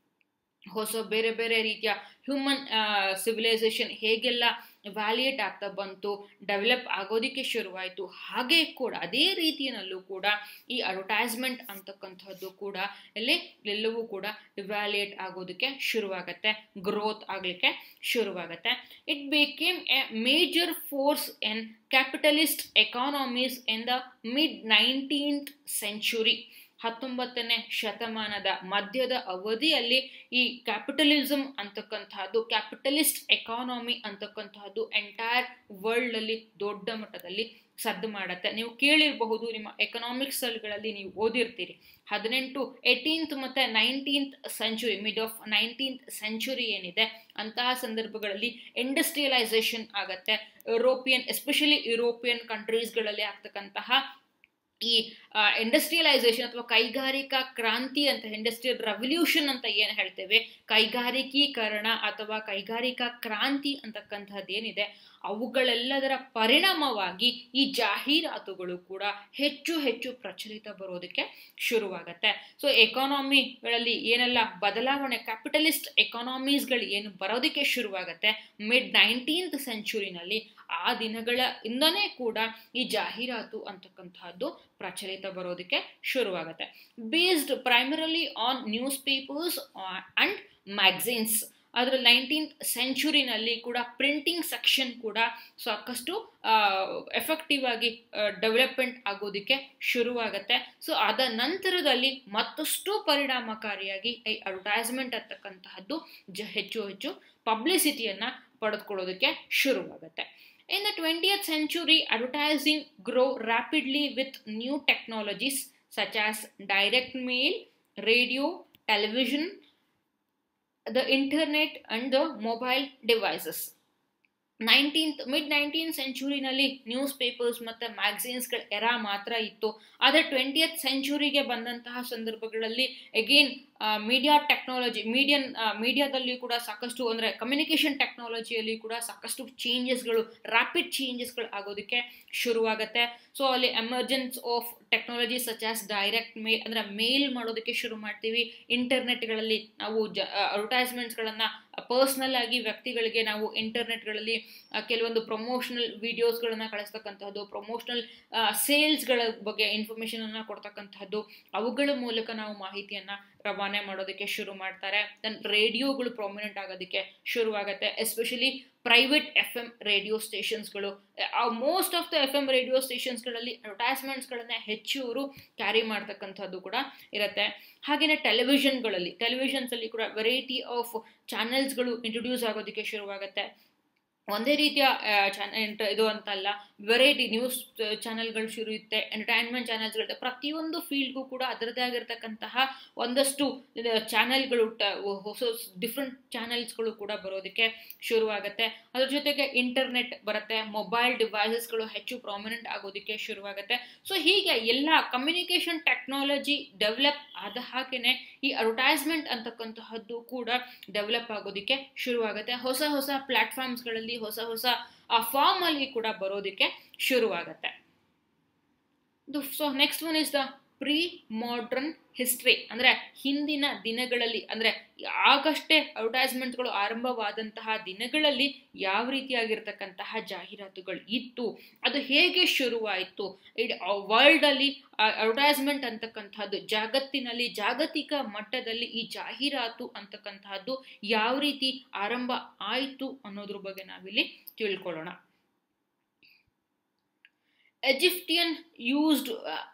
ಹೊಸ ಬೇರೆ ಬೇರೆ ರೀತಿಯ ಹ್ಯೂಮನ್ ಸಿವಿಲೈಸೇಷನ್ ಹೇಗೆಲ್ಲ ವ್ಯಾಲಿಯೇಟ್ ಆಗ್ತಾ ಬಂತು ಡೆವಲಪ್ ಆಗೋದಕ್ಕೆ ಶುರುವಾಯಿತು ಹಾಗೆ ಕೂಡ ಅದೇ ರೀತಿಯಲ್ಲೂ ಕೂಡ ಈ ಅಡ್ವರ್ಟೈಸ್ಮೆಂಟ್ ಅಂತಕ್ಕಂಥದ್ದು ಕೂಡ ಇಲ್ಲಿ ಎಲ್ಲವೂ ಕೂಡ ಇವ್ಯಾಲಿಯೇಟ್ ಆಗೋದಕ್ಕೆ ಶುರುವಾಗತ್ತೆ ಗ್ರೋತ್ ಆಗಲಿಕ್ಕೆ ಶುರುವಾಗತ್ತೆ it became a major force in capitalist economies in the mid nineteenth century ಹತ್ತೊಂಬತ್ತನೇ ಶತಮಾನದ ಮಧ್ಯದ ಅವಧಿಯಲ್ಲಿ ಈ ಕ್ಯಾಪಿಟಲಿಸಮ್ ಅಂತಕ್ಕಂತಹದ್ದು ಕ್ಯಾಪಿಟಲಿಸ್ಟ್ ಎಕಾನಮಿ ಅಂತಕ್ಕಂತಹದ್ದು ಎಂಟೈರ್ ವರ್ಲ್ಡಲ್ಲಿ ದೊಡ್ಡ ಮಟ್ಟದಲ್ಲಿ ಸದ್ದು ಮಾಡುತ್ತೆ ನೀವು ಕೇಳಿರಬಹುದು ನಿಮ್ಮ ಎಕನಾಮಿಕ್ಸ್ಗಳಲ್ಲಿ ನೀವು ಓದಿರ್ತೀರಿ ಹದಿನೆಂಟು ಏಯ್ಟೀನ್ತ್ ಮತ್ತು nineteenth century mid of nineteenth century ಏನಿದೆ ಅಂತಹ ಸಂದರ್ಭಗಳಲ್ಲಿ ಇಂಡಸ್ಟ್ರಿಯಲೈಸೇಷನ್ ಆಗತ್ತೆ ಯುರೋಪಿಯನ್ ಎಸ್ಪೆಷಲಿ ಯುರೋಪಿಯನ್ ಕಂಟ್ರೀಸ್ಗಳಲ್ಲಿ ಆಗ್ತಕ್ಕಂತಹ ಈ ಇಂಡಸ್ಟ್ರಿಯಲೈಸೇಷನ್ ಅಥವಾ ಕೈಗಾರಿಕಾ ಕ್ರಾಂತಿ ಅಂತ ಇಂಡಸ್ಟ್ರಿಯಲ್ ರೆವಲ್ಯೂಷನ್ ಅಂತ ಏನು ಹೇಳ್ತೇವೆ ಕೈಗಾರಿಕೀಕರಣ ಅಥವಾ ಕೈಗಾರಿಕಾ ಕ್ರಾಂತಿ ಅಂತಕ್ಕಂಥದ್ದು ಏನಿದೆ ಅವುಗಳೆಲ್ಲದರ ಪರಿಣಾಮವಾಗಿ ಈ ಜಾಹೀರಾತುಗಳು ಕೂಡ ಹೆಚ್ಚು ಹೆಚ್ಚು ಪ್ರಚಲಿತ ಬರೋದಕ್ಕೆ ಶುರುವಾಗತ್ತೆ ಸೊ ಎಕಾನಮಿಗಳಲ್ಲಿ ಏನೆಲ್ಲ ಬದಲಾವಣೆ ಕ್ಯಾಪಿಟಲಿಸ್ಟ್ ಎಕಾನಮೀಸ್ಗಳು ಏನು ಬರೋದಕ್ಕೆ ಶುರುವಾಗತ್ತೆ ಮಿಡ್ ನೈನ್ಟೀನ್ತ್ ಸೆಂಚುರಿನಲ್ಲಿ ಆ ದಿನಗಳ ಇಂದನೇ ಕೂಡ ಈ ಜಾಹೀರಾತು ಅಂತಕ್ಕಂತಹದ್ದು ಪ್ರಚಲಿತ ಬರೋದಕ್ಕೆ ಶುರುವಾಗುತ್ತೆ based primarily on newspapers and magazines ಅದರ ನೈನ್ಟೀನ್ತ್ ಸೆಂಚುರಿನಲ್ಲಿ ಕೂಡ ಪ್ರಿಂಟಿಂಗ್ ಸೆಕ್ಷನ್ ಕೂಡ ಸಾಕಷ್ಟು ಎಫೆಕ್ಟಿವ್ ಆಗಿ ಡೆವಲಪ್ಮೆಂಟ್ ಆಗೋದಕ್ಕೆ ಶುರುವಾಗತ್ತೆ ಸೊ ಅದ ನಂತರದಲ್ಲಿ ಮತ್ತಷ್ಟು ಪರಿಣಾಮಕಾರಿಯಾಗಿ ಈ ಅಡ್ವರ್ಟೈಸ್ಮೆಂಟ್ ಅಂತಕ್ಕಂತಹದ್ದು ಜ ಹೆಚ್ಚು ಹೆಚ್ಚು ಪಬ್ಲಿಸಿಟಿಯನ್ನು ಪಡೆದುಕೊಳ್ಳೋದಕ್ಕೆ ಶುರುವಾಗುತ್ತೆ In the 20th century, advertising grew rapidly with new technologies such as direct mail, radio, television, the internet, and the mobile devices. Nineteenth mid nineteen ಸೆಂಚುರಿನಲ್ಲಿ ನ್ಯೂಸ್ ಪೇಪರ್ಸ್ ಮತ್ತು ಮ್ಯಾಗಝೀನ್ಸ್ಗಳ ಎರಾ ಮಾತ್ರ ಇತ್ತು ಆದರೆ ಟ್ವೆಂಟಿಯತ್ ಸೆಂಚುರಿಗೆ ಬಂದಂತಹ ಸಂದರ್ಭಗಳಲ್ಲಿ ಅಗೇನ್ ಮೀಡಿಯಾ ಟೆಕ್ನಾಲಜಿ ಮೀಡಿಯನ್ ಮೀಡಿಯಾದಲ್ಲಿ ಕೂಡ ಸಾಕಷ್ಟು ಅಂದರೆ ಕಮ್ಯುನಿಕೇಷನ್ ಟೆಕ್ನಾಲಜಿಯಲ್ಲಿ ಕೂಡ ಸಾಕಷ್ಟು ಚೇಂಜಸ್ಗಳು ರ್ಯಾಪಿಡ್ ಚೇಂಜಸ್ಗಳು ಆಗೋದಕ್ಕೆ ಶುರುವಾಗುತ್ತೆ ಸೊ ಅಲ್ಲಿ emergence of technology such as direct mail ಅಂದರೆ ಮೇಲ್ ಮಾಡೋದಕ್ಕೆ ಶುರು ಮಾಡ್ತೀವಿ ಇಂಟರ್ನೆಟ್ಗಳಲ್ಲಿ ನಾವು ಜ ಅಡ್ವರ್ಟೈಸ್ಮೆಂಟ್ಸ್ಗಳನ್ನು ಪರ್ಸ್ನಲ್ ಆಗಿ ವ್ಯಕ್ತಿಗಳಿಗೆ ನಾವು ಇಂಟರ್ನೆಟ್ಗಳಲ್ಲಿ ಕೆಲವೊಂದು ಪ್ರಮೋಷನಲ್ ವಿಡಿಯೋಸ್ಗಳನ್ನು ಕಳಿಸ್ತಕ್ಕಂಥದ್ದು ಪ್ರಮೋಷನಲ್ ಸೇಲ್ಸ್ಗಳ ಬಗ್ಗೆ ಇನ್ಫಾರ್ಮೇಷನನ್ನು ಕೊಡ್ತಕ್ಕಂಥದ್ದು ಅವುಗಳ ಮೂಲಕ ನಾವು ಮಾಹಿತಿಯನ್ನು ರವಾನೆ ಮಾಡೋದಕ್ಕೆ ಶುರು ಮಾಡ್ತಾರೆ ದೆನ್ ರೇಡಿಯೋಗಳು ಪ್ರಾಮಿನೆಂಟ್ ಆಗೋದಕ್ಕೆ ಶುರುವಾಗುತ್ತೆ especially private F M radio ಸ್ಟೇಷನ್ಸ್ಗಳು most of the F M radio ಸ್ಟೇಷನ್ಸ್ಗಳಲ್ಲಿ ಅಡ್ವರ್ಟೈಸ್ಮೆಂಟ್ಸ್ಗಳನ್ನ ಹೆಚ್ಚು ಅವರು ಕ್ಯಾರಿ ಮಾಡ್ತಕ್ಕಂಥದ್ದು ಕೂಡ ಇರುತ್ತೆ ಹಾಗೆಯೇ ಟೆಲಿವಿಷನ್ಗಳಲ್ಲಿ ಟೆಲಿವಿಷನ್ಸಲ್ಲಿ ಕೂಡ ವೆರೈಟಿ ಆಫ್ ಚಾನೆಲ್ಸ್ಗಳು ಇಂಟ್ರೊಡ್ಯೂಸ್ ಆಗೋದಕ್ಕೆ ಶುರುವಾಗುತ್ತೆ ಒಂದೇ ರೀತಿಯ ಚಾನೆಲ್ ಇದು ಅಂತಲ್ಲ ವೆರೈಟಿ ನ್ಯೂಸ್ ಚಾನೆಲ್ಗಳು ಶುರು ಇರುತ್ತೆ ಎಂಟರ್ಟೈನ್ಮೆಂಟ್ ಚಾನೆಲ್ಸ್ಗಳಿರುತ್ತೆ ಪ್ರತಿಯೊಂದು ಫೀಲ್ಡ್ಗೂ ಕೂಡ ಅದರದ್ದೇ ಆಗಿರ್ತಕ್ಕಂತಹ ಒಂದಷ್ಟು ಚಾನೆಲ್ಗಳು ಹೊಸ ಡಿಫ್ರೆಂಟ್ ಚಾನೆಲ್ಸ್ಗಳು ಕೂಡ ಬರೋದಕ್ಕೆ ಶುರುವಾಗುತ್ತೆ ಅದ್ರ ಜೊತೆಗೆ ಇಂಟರ್ನೆಟ್ ಬರುತ್ತೆ ಮೊಬೈಲ್ ಡಿವೈಸಸ್ಗಳು ಹೆಚ್ಚು ಪ್ರಾಮಿನೆಂಟ್ ಆಗೋದಕ್ಕೆ ಶುರುವಾಗುತ್ತೆ ಸೊ ಹೀಗೆ ಎಲ್ಲ ಕಮ್ಯುನಿಕೇಷನ್ ಟೆಕ್ನಾಲಜಿ ಡೆವಲಪ್ ಆದ ಹಾಗೆಯೇ ಈ ಅಡ್ವರ್ಟೈಸ್ಮೆಂಟ್ ಅಂತಕ್ಕಂತಹದ್ದು ಕೂಡ ಡೆವಲಪ್ ಆಗೋದಕ್ಕೆ ಶುರುವಾಗುತ್ತೆ ಹೊಸ ಹೊಸ ಪ್ಲಾಟ್ಫಾರ್ಮ್ಸ್ಗಳಲ್ಲಿ ಹೊಸ ಹೊಸ ಆ ಫಾರ್ಮಲ್ಲಿ ಕೂಡ ಬರೋದಕ್ಕೆ ಶುರುವಾಗುತ್ತೆ so next one is the pre modern history ಅಂದರೆ ಹಿಂದಿನ ದಿನಗಳಲ್ಲಿ ಅಂದರೆ ಆಗಷ್ಟೇ ಅಡ್ವರ್ಟೈಸ್ಮೆಂಟ್ಗಳು ಆರಂಭವಾದಂತಹ ದಿನಗಳಲ್ಲಿ ಯಾವ ರೀತಿಯಾಗಿರ್ತಕ್ಕಂತಹ ಜಾಹೀರಾತುಗಳು ಇತ್ತು ಅದು ಹೇಗೆ ಶುರುವಾಯಿತು ಇಡೀ ವರ್ಲ್ಡಲ್ಲಿ ಅಡ್ವರ್ಟೈಸ್ಮೆಂಟ್ ಅಂತಕ್ಕಂತಹದ್ದು ಜಗತ್ತಿನಲ್ಲಿ ಜಾಗತಿಕ ಮಟ್ಟದಲ್ಲಿ ಈ ಜಾಹೀರಾತು ಅಂತಕ್ಕಂತಹದ್ದು ಯಾವ ರೀತಿ ಆರಂಭ ಆಯಿತು ಅನ್ನೋದ್ರ ಬಗ್ಗೆ ನಾವಿಲ್ಲಿ ತಿಳ್ಕೊಳ್ಳೋಣ Egyptian used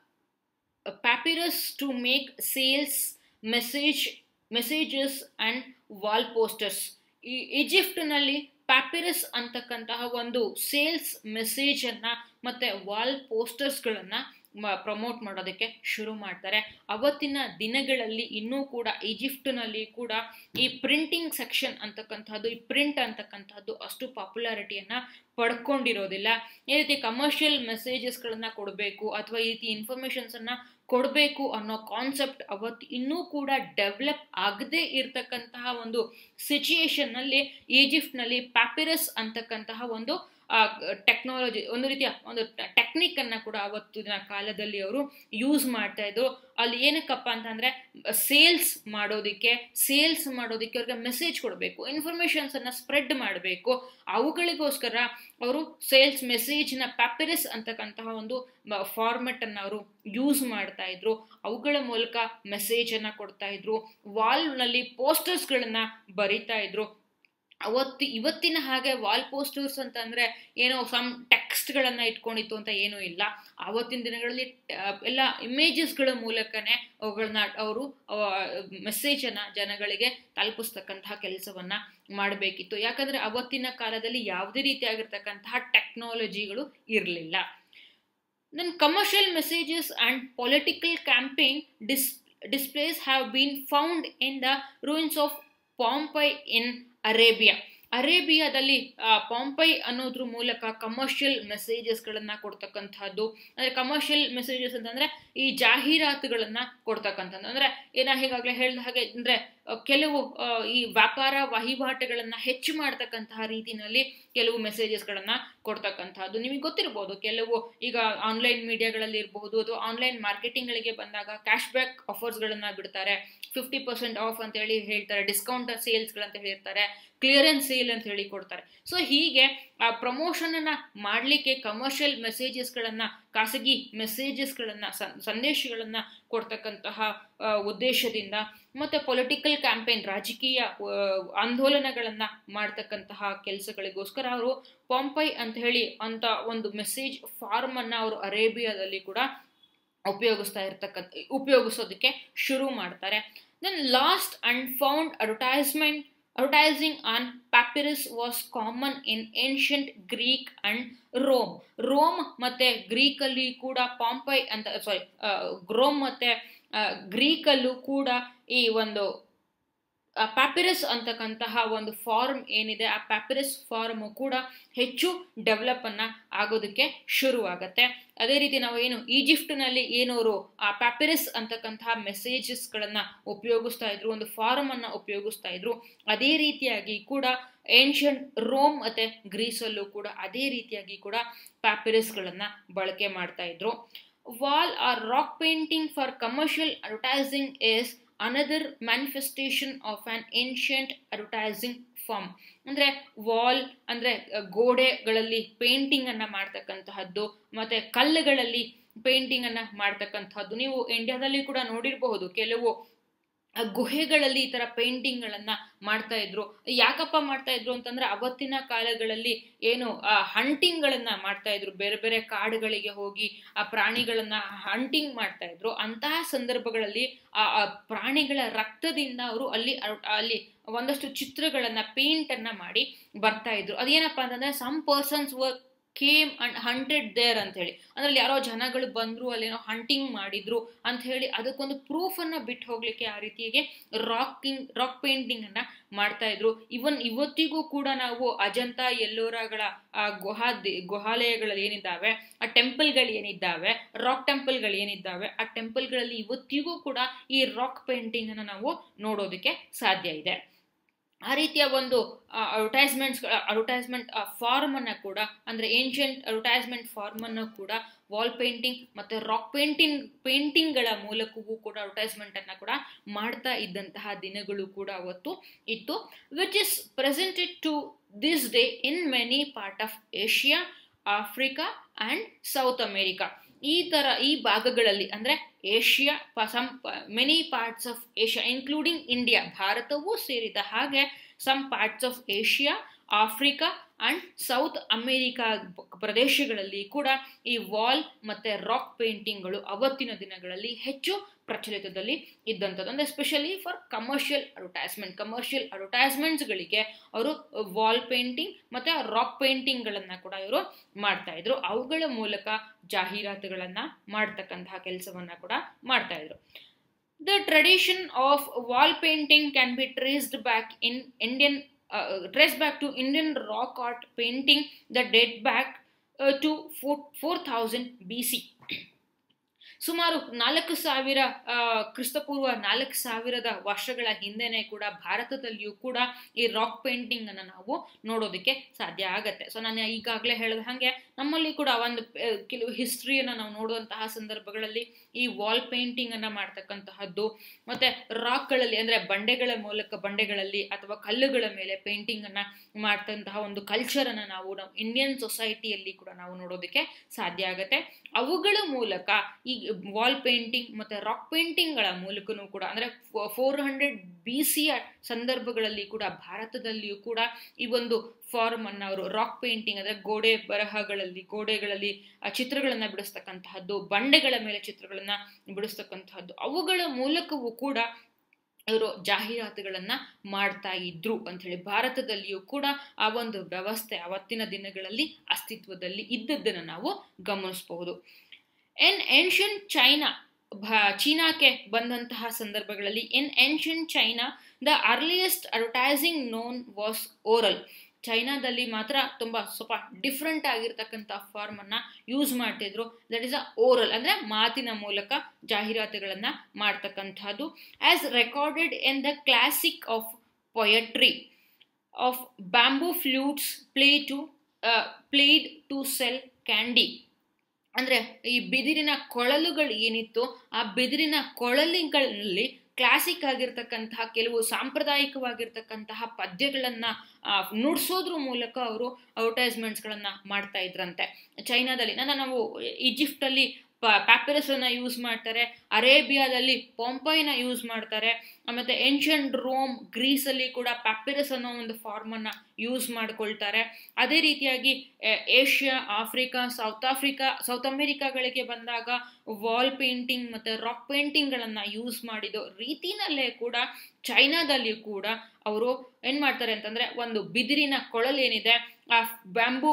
papyrus to make sales message messages and wall posters ಈ ಈಜಿಪ್ಟ್ನಲ್ಲಿ ಪ್ಯಾಪಿರಸ್ ಅಂತಕ್ಕಂತಹ ಒಂದು ಸೇಲ್ಸ್ ಮೆಸೇಜನ್ನು ಮತ್ತು ವಾಲ್ ಪೋಸ್ಟರ್ಸ್ಗಳನ್ನು ಪ್ರಮೋಟ್ ಮಾಡೋದಕ್ಕೆ ಶುರು ಮಾಡ್ತಾರೆ ಅವತ್ತಿನ ದಿನಗಳಲ್ಲಿ ಇನ್ನೂ ಕೂಡ ಈಜಿಪ್ಟ್ನಲ್ಲಿ ಕೂಡ ಈ ಪ್ರಿಂಟಿಂಗ್ ಸೆಕ್ಷನ್ ಅಂತಕ್ಕಂಥದ್ದು ಈ ಪ್ರಿಂಟ್ ಅಂತಕ್ಕಂಥದ್ದು ಅಷ್ಟು ಪಾಪ್ಯುಲಾರಿಟಿಯನ್ನು ಪಡ್ಕೊಂಡಿರೋದಿಲ್ಲ ಈ ರೀತಿ ಕಮರ್ಷಿಯಲ್ ಮೆಸೇಜಸ್ಗಳನ್ನು ಕೊಡಬೇಕು ಅಥವಾ ಈ ರೀತಿ ಇನ್ಫಾರ್ಮೇಷನ್ಸನ್ನು ಕೊಡಬೇಕು ಅನ್ನೋ ಕಾನ್ಸೆಪ್ಟ್ ಅವತ್ತು ಇನ್ನೂ ಕೂಡ ಡೆವಲಪ್ ಆಗದೇ ಇರತಕ್ಕಂತಹ ಒಂದು ಸಿಚುಯೇಷನ್ನಲ್ಲಿ ಈಜಿಪ್ಟ್ನಲ್ಲಿ ಪ್ಯಾಪಿರಸ್ ಅಂತಕ್ಕಂತಹ ಒಂದು ಟೆಕ್ನಾಲಜಿ ಒಂದು ರೀತಿಯ ಒಂದು ಟೆಕ್ನಿಕ್ಕನ್ನು ಕೂಡ ಅವತ್ತಿನ ಕಾಲದಲ್ಲಿ ಅವರು ಯೂಸ್ ಮಾಡ್ತಾ ಇದ್ರು ಅಲ್ಲಿ ಏನಕ್ಕಪ್ಪ ಅಂತಂದರೆ ಸೇಲ್ಸ್ ಮಾಡೋದಕ್ಕೆ ಸೇಲ್ಸ್ ಮಾಡೋದಕ್ಕೆ ಅವ್ರಿಗೆ ಮೆಸೇಜ್ ಕೊಡಬೇಕು ಇನ್ಫಾರ್ಮೇಷನ್ಸನ್ನು ಸ್ಪ್ರೆಡ್ ಮಾಡಬೇಕು ಅವುಗಳಿಗೋಸ್ಕರ ಅವರು ಸೇಲ್ಸ್ ಮೆಸೇಜ್ನ ಪ್ಯಾಪಿರಸ್ ಅಂತಕ್ಕಂತಹ ಒಂದು ಫಾರ್ಮೆಟನ್ನು ಅವರು ಯೂಸ್ ಮಾಡ್ತಾ ಇದ್ರು ಅವುಗಳ ಮೂಲಕ ಮೆಸೇಜನ್ನು ಕೊಡ್ತಾ ಇದ್ರು ವಾಲ್ನಲ್ಲಿ ಪೋಸ್ಟರ್ಸ್ಗಳನ್ನು ಬರಿತಾ ಇದ್ರು ಅವತ್ತು ಇವತ್ತಿನ ಹಾಗೆ ವಾಲ್ ಪೋಸ್ಟರ್ಸ್ ಅಂತಂದರೆ ಏನೋ ಸಮ್ ಟೆಕ್ಸ್ಟ್ಗಳನ್ನು ಇಟ್ಕೊಂಡಿತ್ತು ಅಂತ ಏನೂ ಇಲ್ಲ ಆವತ್ತಿನ ದಿನಗಳಲ್ಲಿ ಎಲ್ಲ ಇಮೇಜಸ್ಗಳ ಮೂಲಕನೇ ಅವುಗಳನ್ನ ಅವರು ಮೆಸೇಜನ್ನು ಜನಗಳಿಗೆ ತಲುಪಿಸ್ತಕ್ಕಂತಹ ಕೆಲಸವನ್ನು ಮಾಡಬೇಕಿತ್ತು ಯಾಕಂದರೆ ಅವತ್ತಿನ ಕಾಲದಲ್ಲಿ ಯಾವುದೇ ರೀತಿಯಾಗಿರ್ತಕ್ಕಂತಹ ಟೆಕ್ನಾಲಜಿಗಳು ಇರಲಿಲ್ಲ then commercial messages and political campaign dis displays have been found in the ruins of Pompeii in Arabia ಅರೇಬಿಯಾದಲ್ಲಿ ಪಾಂಪೈ ಅನ್ನೋದ್ರ ಮೂಲಕ ಕಮರ್ಷಿಯಲ್ ಮೆಸೇಜಸ್ಗಳನ್ನು ಕೊಡ್ತಕ್ಕಂಥದ್ದು ಅಂದರೆ ಕಮರ್ಷಿಯಲ್ ಮೆಸೇಜಸ್ ಅಂತಂದರೆ ಈ ಜಾಹೀರಾತುಗಳನ್ನು ಕೊಡ್ತಕ್ಕಂಥದ್ದು ಅಂದರೆ ಏನ ಈಗಾಗಲೇ ಹೇಳಿದ ಹಾಗೆ ಅಂದರೆ ಕೆಲವು ಈ ವ್ಯಾಪಾರ ವಹಿವಾಟುಗಳನ್ನು ಹೆಚ್ಚು ಮಾಡ್ತಕ್ಕಂತಹ ರೀತಿಯಲ್ಲಿ ಕೆಲವು ಮೆಸೇಜಸ್ಗಳನ್ನು ಕೊಡ್ತಕ್ಕಂಥದ್ದು ನಿಮಗೆ ಗೊತ್ತಿರ್ಬೋದು ಕೆಲವು ಈಗ ಆನ್ಲೈನ್ ಮೀಡಿಯಾಗಳಲ್ಲಿ ಇರಬಹುದು ಅಥವಾ ಆನ್ಲೈನ್ ಮಾರ್ಕೆಟಿಂಗ್ಗಳಿಗೆ ಬಂದಾಗ ಕ್ಯಾಶ್ ಬ್ಯಾಕ್ ಆಫರ್ಸ್ಗಳನ್ನು ಬಿಡ್ತಾರೆ ಫಿಫ್ಟಿ ಪರ್ಸೆಂಟ್ ಆಫ್ ಅಂತೇಳಿ ಹೇಳ್ತಾರೆ ಡಿಸ್ಕೌಂಟ್ ಸೇಲ್ಸ್ಗಳಂತ ಹೇಳಿರ್ತಾರೆ ಕ್ಲಿಯರೆನ್ಸ್ ಸೇಲ್ ಅಂತ ಹೇಳಿ ಕೊಡ್ತಾರೆ ಸೊ ಹೀಗೆ ಆ ಪ್ರಮೋಷನನ್ನು ಮಾಡಲಿಕ್ಕೆ ಕಮರ್ಷಿಯಲ್ ಮೆಸೇಜಸ್ಗಳನ್ನು ಖಾಸಗಿ ಮೆಸೇಜಸ್ಗಳನ್ನು ಸಂದೇಶಗಳನ್ನು ಕೊಡ್ತಕ್ಕಂತಹ ಉದ್ದೇಶದಿಂದ ಮತ್ತು ಪೊಲಿಟಿಕಲ್ ಕ್ಯಾಂಪೇನ್ ರಾಜಕೀಯ ಆಂದೋಲನಗಳನ್ನು ಮಾಡ್ತಕ್ಕಂತಹ ಕೆಲಸಗಳಿಗೋಸ್ಕರ ಅವರು ಪಾಂಪೈ ಅಂತ ಹೇಳಿ ಅಂತ ಒಂದು ಮೆಸೇಜ್ ಫಾರ್ಮನ್ನು ಅವರು ಅರೇಬಿಯಾದಲ್ಲಿ ಕೂಡ ಉಪಯೋಗಿಸ್ತಾ ಇರ್ತಕ್ಕಂಥ ಉಪಯೋಗಿಸೋದಕ್ಕೆ ಶುರು ಮಾಡ್ತಾರೆ then lost and found advertisement advertising on papyrus was common in ancient Greek and Rome Rome ಮತ್ತು ಗ್ರೀಕಲ್ಲಿ ಕೂಡ ಪಾಂಪೈ ಅಂತ ಸಾರಿ ರೋಮ್ ಮತ್ತು ಗ್ರೀಕಲ್ಲೂ ಕೂಡ ಈ ಒಂದು ಪ್ಯಾಪಿರಸ್ ಅಂತಕ್ಕಂತಹ ಒಂದು ಫಾರ್ಮ್ ಏನಿದೆ ಆ ಪ್ಯಾಪಿರಸ್ ಫಾರ್ಮ್ ಕೂಡ ಹೆಚ್ಚು ಡೆವಲಪ್ ಅನ್ನ ಆಗೋದಕ್ಕೆ ಶುರುವಾಗತ್ತೆ ಅದೇ ರೀತಿ ನಾವು ಏನು ಈಜಿಪ್ಟ್ನಲ್ಲಿ ಏನವರು ಆ ಪ್ಯಾಪಿರಸ್ ಅಂತಕ್ಕಂತಹ ಮೆಸೇಜಸ್ಗಳನ್ನ ಉಪಯೋಗಿಸ್ತಾ ಇದ್ರು ಒಂದು ಫಾರ್ಮ್ ಅನ್ನ ಉಪಯೋಗಿಸ್ತಾ ಇದ್ರು ಅದೇ ರೀತಿಯಾಗಿ ಕೂಡ ಏನ್ಷಿಯಂಟ್ ರೋಮ್ ಮತ್ತೆ ಗ್ರೀಸಲ್ಲೂ ಕೂಡ ಅದೇ ರೀತಿಯಾಗಿ ಕೂಡ ಪ್ಯಾಪಿರಸ್ಗಳನ್ನ ಬಳಕೆ ಮಾಡ್ತಾ ಇದ್ರು wall or rock painting for commercial advertising is another manifestation of an ancient advertising form ಅಂದರೆ ವಾಲ್ ಅಂದರೆ ಗೋಡೆಗಳಲ್ಲಿ ಪೇಂಟಿಂಗ್ ಅನ್ನ ಮಾಡ್ತಕ್ಕಂತಹದ್ದು ಮತ್ತೆ ಕಲ್ಲುಗಳಲ್ಲಿ ಪೇಂಟಿಂಗ್ ಅನ್ನ ಮಾಡ್ತಕ್ಕಂತಹದ್ದು ನೀವು ಇಂಡಿಯಾದಲ್ಲಿ ಕೂಡ ನೋಡಿರಬಹುದು ಕೆಲವು ಗುಹೆಗಳಲ್ಲಿ ಈ ತರ ಪೇಂಟಿಂಗ್ ಗಳನ್ನ ಮಾಡ್ತಾ ಇದ್ರು ಯಾಕಪ್ಪ ಮಾಡ್ತಾ ಇದ್ರು ಅಂತಂದ್ರೆ ಅವತ್ತಿನ ಕಾಲಗಳಲ್ಲಿ ಏನು ಆ ಹಂಟಿಂಗ್ ಗಳನ್ನ ಮಾಡ್ತಾ ಇದ್ರು ಬೇರೆ ಬೇರೆ ಕಾಡುಗಳಿಗೆ ಹೋಗಿ ಆ ಪ್ರಾಣಿಗಳನ್ನ ಹಂಟಿಂಗ್ ಮಾಡ್ತಾ ಇದ್ರು ಅಂತಹ ಸಂದರ್ಭಗಳಲ್ಲಿ ಆ ಪ್ರಾಣಿಗಳ ರಕ್ತದಿಂದ ಅವರು ಅಲ್ಲಿ ಅಲ್ಲಿ ಒಂದಷ್ಟು ಚಿತ್ರಗಳನ್ನ ಪೇಂಟ್ ಅನ್ನ ಮಾಡಿ ಬರ್ತಾ ಇದ್ರು ಅದೇನಪ್ಪ ಅಂತಂದ್ರೆ some persons work came and hundred there ಅಂತ ಹೇಳಿ ಅದ್ರಲ್ಲಿ ಯಾರೋ ಜನಗಳು ಬಂದ್ರು ಅಲ್ಲೇನೋ ಹಂಟಿಂಗ್ ಮಾಡಿದ್ರು ಅಂತ ಹೇಳಿ ಅದಕ್ಕೊಂದು ಪ್ರೂಫ್ ಅನ್ನ ಬಿಟ್ಟು ಹೋಗ್ಲಿಕ್ಕೆ ಆ ರೀತಿಯಾಗಿ ರಾಕಿಂಗ್ ರಾಕ್ ಪೇಂಟಿಂಗ್ ಅನ್ನ ಮಾಡ್ತಾ ಇದ್ರು ಇವನ್ ಇವತ್ತಿಗೂ ಕೂಡ ನಾವು ಅಜಂತ ಎಲ್ಲೋರಗಳ ಆ ಗುಹಾ ಗುಹಾಲಯಗಳಲ್ಲಿ ಏನಿದ್ದಾವೆ ಆ ಟೆಂಪಲ್ಗಳು ಏನಿದ್ದಾವೆ ರಾಕ್ ಟೆಂಪಲ್ಗಳು ಏನಿದ್ದಾವೆ ಆ ಟೆಂಪಲ್ಗಳಲ್ಲಿ ಇವತ್ತಿಗೂ ಕೂಡ ಈ ರಾಕ್ ಪೇಂಟಿಂಗ್ ಅನ್ನ ನಾವು ನೋಡೋದಕ್ಕೆ ಸಾಧ್ಯ ಇದೆ ಆ ರೀತಿಯ ಒಂದು ಅಡ್ವರ್ಟೈಸ್ಮೆಂಟ್ಸ್ ಅಡ್ವರ್ಟೈಸ್ಮೆಂಟ್ ಫಾರ್ಮ್ ಅನ್ನ ಕೂಡ ಅಂದ್ರೆ ಏನ್ಷಿಯಂಟ್ ಅಡ್ವರ್ಟೈಸ್ಮೆಂಟ್ ಫಾರ್ಮ್ ಅನ್ನು ಕೂಡ ವಾಲ್ ಪೇಂಟಿಂಗ್ ಮತ್ತೆ ರಾಕ್ ಪೇಂಟಿಂಗ್ ಪೇಂಟಿಂಗ್ಗಳ ಮೂಲಕವೂ ಕೂಡ ಅಡ್ವರ್ಟೈಸ್ಮೆಂಟ್ ಅನ್ನ ಕೂಡ ಮಾಡ್ತಾ ಇದ್ದಂತಹ ದಿನಗಳು ಕೂಡ ಅವತ್ತು ಇತ್ತು which is presented to this day in many part of Asia Africa and South America ಈ ತರ ಈ ಭಾಗಗಳಲ್ಲಿ ಅಂದ್ರೆ Asia some many parts of Asia including India ಭಾರತವೂ ಸೇರಿದ ಹಾಗೆ some parts of Asia Africa and South America ಪ್ರದೇಶಗಳಲ್ಲಿ ಕೂಡ ಈ ವಾಲ್ ಮತ್ತೆ ರಾಕ್ ಪೇಂಟಿಂಗ್ಗಳು ಅವತ್ತಿನ ದಿನಗಳಲ್ಲಿ ಹೆಚ್ಚು ಪ್ರಚಲಿತದಲ್ಲಿ ಇದ್ದಂಥದ್ದು ಅಂದರೆ especially for commercial advertisement commercial ಅಡ್ವರ್ಟೈಸ್ಮೆಂಟ್ಸ್ಗಳಿಗೆ ಅವರು ವಾಲ್ ಪೇಂಟಿಂಗ್ ಮತ್ತು ರಾಕ್ ಪೇಂಟಿಂಗ್ಗಳನ್ನು ಕೂಡ ಇವರು ಮಾಡ್ತಾ ಇದ್ರು ಅವುಗಳ ಮೂಲಕ ಜಾಹೀರಾತುಗಳನ್ನು ಮಾಡ್ತಕ್ಕಂತಹ ಕೆಲಸವನ್ನು ಕೂಡ ಮಾಡ್ತಾ ಇದ್ರು the tradition of wall painting can be traced back in Indian trace back to Indian rock art painting the dead back to four four thousand B C ಸುಮಾರು ನಾಲ್ಕು ಸಾವಿರ ಕ್ರಿಸ್ತಪೂರ್ವ ನಾಲ್ಕು ಸಾವಿರದ ವರ್ಷಗಳ ಹಿಂದೆನೆ ಕೂಡ ಭಾರತದಲ್ಲಿಯೂ ಕೂಡ ಈ ರಾಕ್ ಪೇಂಟಿಂಗ್ ಅನ್ನು ನಾವು ನೋಡೋದಕ್ಕೆ ಸಾಧ್ಯ ಆಗತ್ತೆ ಸೊ ನಾನು ಈಗಾಗಲೇ ಹೇಳಿದ ಹಾಗೆ ನಮ್ಮಲ್ಲಿ ಕೂಡ ಒಂದು ಕೆಲವು ಹಿಸ್ಟ್ರಿಯನ್ನು ನಾವು ನೋಡುವಂತಹ ಸಂದರ್ಭಗಳಲ್ಲಿ ಈ ವಾಲ್ ಪೇಂಟಿಂಗ್ ಅನ್ನ ಮಾಡ್ತಕ್ಕಂತಹದ್ದು ಮತ್ತೆ ರಾಕ್ಗಳಲ್ಲಿ ಅಂದ್ರೆ ಬಂಡೆಗಳ ಮೂಲಕ ಬಂಡೆಗಳಲ್ಲಿ ಅಥವಾ ಕಲ್ಲುಗಳ ಮೇಲೆ ಪೇಂಟಿಂಗ್ ಅನ್ನ ಮಾಡ್ತಂತಹ ಒಂದು ಕಲ್ಚರ್ ಅನ್ನ ನಾವು ನಾವು ಇಂಡಿಯನ್ ಸೊಸೈಟಿಯಲ್ಲಿ ಕೂಡ ನಾವು ನೋಡೋದಕ್ಕೆ ಸಾಧ್ಯ ಆಗತ್ತೆ ಅವುಗಳ ಮೂಲಕ ಈ ವಾಲ್ ಪೇಂಟಿಂಗ್ ಮತ್ತೆ ರಾಕ್ ಪೇಂಟಿಂಗ್ಗಳ ಮೂಲಕನೂ ಕೂಡ ಅಂದ್ರೆ ಫೋರ್ ಹಂಡ್ರೆಡ್ ಬಿ ಸಿಯ ಸಂದರ್ಭಗಳಲ್ಲಿ ಕೂಡ ಭಾರತದಲ್ಲಿಯೂ ಕೂಡ ಈ ಒಂದು ಫಾರ್ಮ್ ಅನ್ನ ಅವರು ರಾಕ್ ಪೇಂಟಿಂಗ್ ಅಂದ್ರೆ ಗೋಡೆ ಬರಹಗಳಲ್ಲಿ ಗೋಡೆಗಳಲ್ಲಿ ಚಿತ್ರಗಳನ್ನ ಬಿಡಿಸ್ತಕ್ಕಂತಹದ್ದು ಬಂಡೆಗಳ ಮೇಲೆ ಚಿತ್ರಗಳನ್ನ ಬಿಡಿಸ್ತಕ್ಕಂತಹದ್ದು ಅವುಗಳ ಮೂಲಕವೂ ಕೂಡ ಇವರು ಜಾಹೀರಾತುಗಳನ್ನ ಮಾಡ್ತಾ ಇದ್ರು ಅಂತ ಹೇಳಿ ಭಾರತದಲ್ಲಿಯೂ ಕೂಡ ಆ ಒಂದು ವ್ಯವಸ್ಥೆ ಅವತ್ತಿನ ದಿನಗಳಲ್ಲಿ ಅಸ್ತಿತ್ವದಲ್ಲಿ ಇದ್ದದ್ದನ್ನು ನಾವು ಗಮನಿಸಬಹುದು ಎನ್ ಏನ್ಷಿಯನ್ ಚೈನಾ ಚೀನಾಕ್ಕೆ ಬಂದಂತಹ ಸಂದರ್ಭಗಳಲ್ಲಿ in ancient China the earliest advertising known was oral ಚೈನಾದಲ್ಲಿ ಮಾತ್ರ ತುಂಬ ಸ್ವಲ್ಪ ಡಿಫ್ರೆಂಟ್ ಆಗಿರ್ತಕ್ಕಂಥ ಫಾರ್ಮ್ ಅನ್ನ ಯೂಸ್ ಮಾಡ್ತಿದ್ರು ದಟ್ ಇಸ್ ಅ ಓರಲ್ ಅಂದ್ರೆ ಮಾತಿನ ಮೂಲಕ ಜಾಹೀರಾತುಗಳನ್ನ ಮಾಡ್ತಕ್ಕಂಥದ್ದು as recorded in the classic of poetry of bamboo flutes play to played to sell candy ಅಂದ್ರೆ ಈ ಬಿದಿರಿನ ಕೊಳಲುಗಳು ಏನಿತ್ತು ಆ ಬಿದಿರಿನ ಕೊಳಲುಗಳಲ್ಲಿ ಕ್ಲಾಸಿಕ್ ಆಗಿರ್ತಕ್ಕಂತಹ ಕೆಲವು ಸಾಂಪ್ರದಾಯಿಕವಾಗಿರ್ತಕ್ಕಂತಹ ಪದ್ಯಗಳನ್ನ ನುಡ್ಸೋದ್ರ ಮೂಲಕ ಅವರು ಅಡ್ವರ್ಟೈಸ್ಮೆಂಟ್ಸ್ಗಳನ್ನ ಮಾಡ್ತಾ ಇದ್ರಂತೆ ಚೈನಾದಲ್ಲಿ ನನ್ನ ನಾವು ಈಜಿಪ್ಟಲ್ಲಿ ಪ್ಯಾಪಿರಸ್ ಅನ್ನ ಯೂಸ್ ಮಾಡ್ತಾರೆ ಅರೇಬಿಯಾದಲ್ಲಿ ಪೊಂಪೈನ ಯೂಸ್ ಮಾಡ್ತಾರೆ ಮತ್ತೆ ಏನ್ಷಿಯಂಟ್ ರೋಮ್ ಗ್ರೀಸಲ್ಲಿ ಕೂಡ ಪ್ಯಾಪಿರಸ್ ಅನ್ನೋ ಒಂದು ಫಾರ್ಮ್ ಅನ್ನ ಯೂಸ್ ಮಾಡ್ಕೊಳ್ತಾರೆ ಅದೇ ರೀತಿಯಾಗಿ Asia Africa South Africa South ಅಮೆರಿಕಾಗಳಿಗೆ ಬಂದಾಗ ವಾಲ್ ಪೇಂಟಿಂಗ್ ಮತ್ತೆ ರಾಕ್ ಪೇಂಟಿಂಗ್ಗಳನ್ನ ಯೂಸ್ ಮಾಡಿದ ರೀತಿನಲ್ಲೇ ಕೂಡ ಚೈನಾದಲ್ಲಿ ಕೂಡ ಅವರು ಏನ್ ಮಾಡ್ತಾರೆ ಅಂತಂದ್ರೆ ಒಂದು ಬಿದಿರಿನ ಕೊಳಲೇನಿದೆ ಆ ಬ್ಯಾಂಬೂ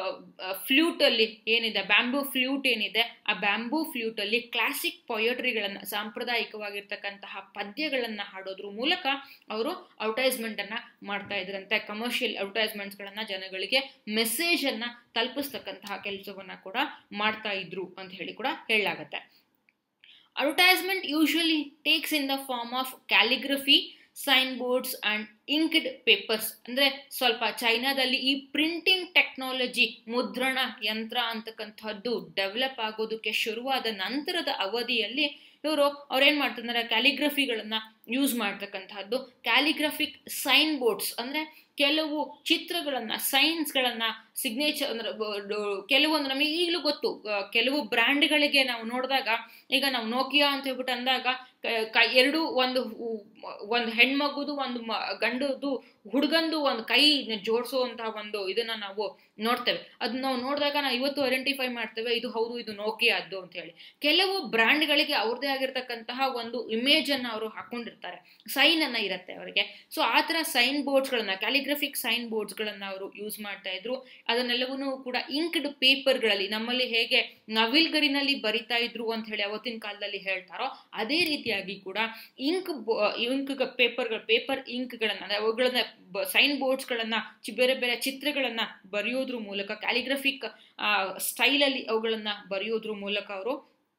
ಫ್ಲ್ಯೂಟಲ್ಲಿ ಏನಿದೆ ಬ್ಯಾಂಬೂ ಫ್ಲ್ಯೂಟ್ ಏನಿದೆ ಆ ಬ್ಯಾಂಬೂ ಫ್ಲ್ಯೂಟಲ್ಲಿ ಕ್ಲಾಸಿಕ್ ಪೊಯಟ್ರಿಗಳನ್ನು ಸಾಂಪ್ರದಾಯಿಕವಾಗಿರ್ತಕ್ಕಂತಹ ಪದ್ಯಗಳನ್ನು ಹಾಡೋದ್ರ ಮೂಲಕ ಅವರು ಅಡ್ವರ್ಟೈಸ್ಮೆಂಟನ್ನು ಮಾಡ್ತಾ ಇದ್ರಂತೆ ಕಮರ್ಷಿಯಲ್ ಅಡ್ವರ್ಟೈಸ್ಮೆಂಟ್ಸ್ಗಳನ್ನು ಜನಗಳಿಗೆ ಮೆಸೇಜನ್ನು ತಲುಪಿಸ್ತಕ್ಕಂತಹ ಕೆಲಸವನ್ನು ಕೂಡ ಮಾಡ್ತಾ ಇದ್ರು ಅಂತ ಹೇಳಿ ಕೂಡ ಹೇಳಲಾಗತ್ತೆ advertisement usually takes in the form of calligraphy sign boards and inked papers ಅಂದರೆ ಸ್ವಲ್ಪ ಚೈನಾದಲ್ಲಿ ಈ ಪ್ರಿಂಟಿಂಗ್ ಟೆಕ್ನಾಲಜಿ ಮುದ್ರಣ ಯಂತ್ರ ಅಂತಕ್ಕಂಥದ್ದು ಡೆವಲಪ್ ಆಗೋದಕ್ಕೆ ಶುರುವಾದ ನಂತರದ ಅವಧಿಯಲ್ಲಿ ಇವರು ಅವ್ರೇನು ಮಾಡ್ತಾರೆ ಕ್ಯಾಲಿಗ್ರಫಿಗಳನ್ನು ಯೂಸ್ ಮಾಡ್ತಕ್ಕಂಥದ್ದು ಕ್ಯಾಲಿಗ್ರಫಿಕ್ ಸೈನ್ ಬೋರ್ಡ್ಸ್ ಅಂದರೆ ಕೆಲವು ಚಿತ್ರಗಳನ್ನು ಸೈನ್ಸ್ಗಳನ್ನು ಸಿಗ್ನೇಚರ್ ಅಂದ್ರೆ ಕೆಲವೊಂದು ನಮಗೆ ಈಗಲೂ ಗೊತ್ತು ಕೆಲವು ಬ್ರ್ಯಾಂಡ್ಗಳಿಗೆ ನಾವು ನೋಡಿದಾಗ ಈಗ ನಾವು ನೋಕಿಯಾ ಅಂತ ಹೇಳ್ಬಿಟ್ಟು ಅಂದಾಗ ಕೈ ಎರಡು ಒಂದು ಒಂದು ಹೆಣ್ಮಗುದು ಒಂದು ಮ ಗಂಡದು ಹುಡುಗಂದು ಒಂದು ಕೈ ಜೋಡಿಸುವಂತಹ ಒಂದು ಇದನ್ನ ನಾವು ನೋಡ್ತೇವೆ ಅದನ್ನ ನಾವು ನೋಡಿದಾಗ ನಾವು ಇವತ್ತು ಐಡೆಂಟಿಫೈ ಮಾಡ್ತೇವೆ ಇದು ಹೌದು ಇದು ನೋಕಿಯಾದ್ದು ಅಂತ ಹೇಳಿ ಕೆಲವು ಬ್ರ್ಯಾಂಡ್ಗಳಿಗೆ ಅವ್ರದ್ದೇ ಆಗಿರ್ತಕ್ಕಂತಹ ಒಂದು ಇಮೇಜ್ ಅನ್ನ ಅವರು ಹಾಕೊಂಡಿರ್ತಾರೆ ಸೈನ್ ಅನ್ನ ಇರುತ್ತೆ ಅವರಿಗೆ ಸೊ ಆ ಥರ ಸೈನ್ ಬೋರ್ಡ್ಸ್ಗಳನ್ನ ಕ್ಯಾಲಿಗ್ರಫಿಕ್ ಸೈನ್ ಬೋರ್ಡ್ಸ್ಗಳನ್ನ ಅವರು ಯೂಸ್ ಮಾಡ್ತಾ ಇದ್ರು ಅದನ್ನೆಲ್ಲವನ್ನೂ ಕೂಡ ಇಂಕ್ಡ್ ಪೇಪರ್ಗಳಲ್ಲಿ ನಮ್ಮಲ್ಲಿ ಹೇಗೆ ನವಿಲ್ಗರಿನಲ್ಲಿ ಬರಿತಾ ಇದ್ರು ಅಂತ ಹೇಳಿ ಅವತ್ತಿನ ಕಾಲದಲ್ಲಿ ಹೇಳ್ತಾರೋ ಅದೇ ರೀತಿಯಾಗಿ ಕೂಡ ಇಂಕ್ ಇಂಕ್ ಪೇಪರ್ಗಳು ಪೇಪರ್ ಇಂಕ್ಗಳನ್ನು ಅಂದರೆ ಅವುಗಳನ್ನ ಸೈನ್ ಬೋರ್ಡ್ಸ್ಗಳನ್ನು ಬೇರೆ ಬೇರೆ ಚಿತ್ರಗಳನ್ನು ಬರೆಯೋದ್ರ ಮೂಲಕ ಕ್ಯಾಲಿಗ್ರಫಿಕ್ ಸ್ಟೈಲಲ್ಲಿ ಅವುಗಳನ್ನು ಬರೆಯೋದ್ರ ಮೂಲಕ ಅವರು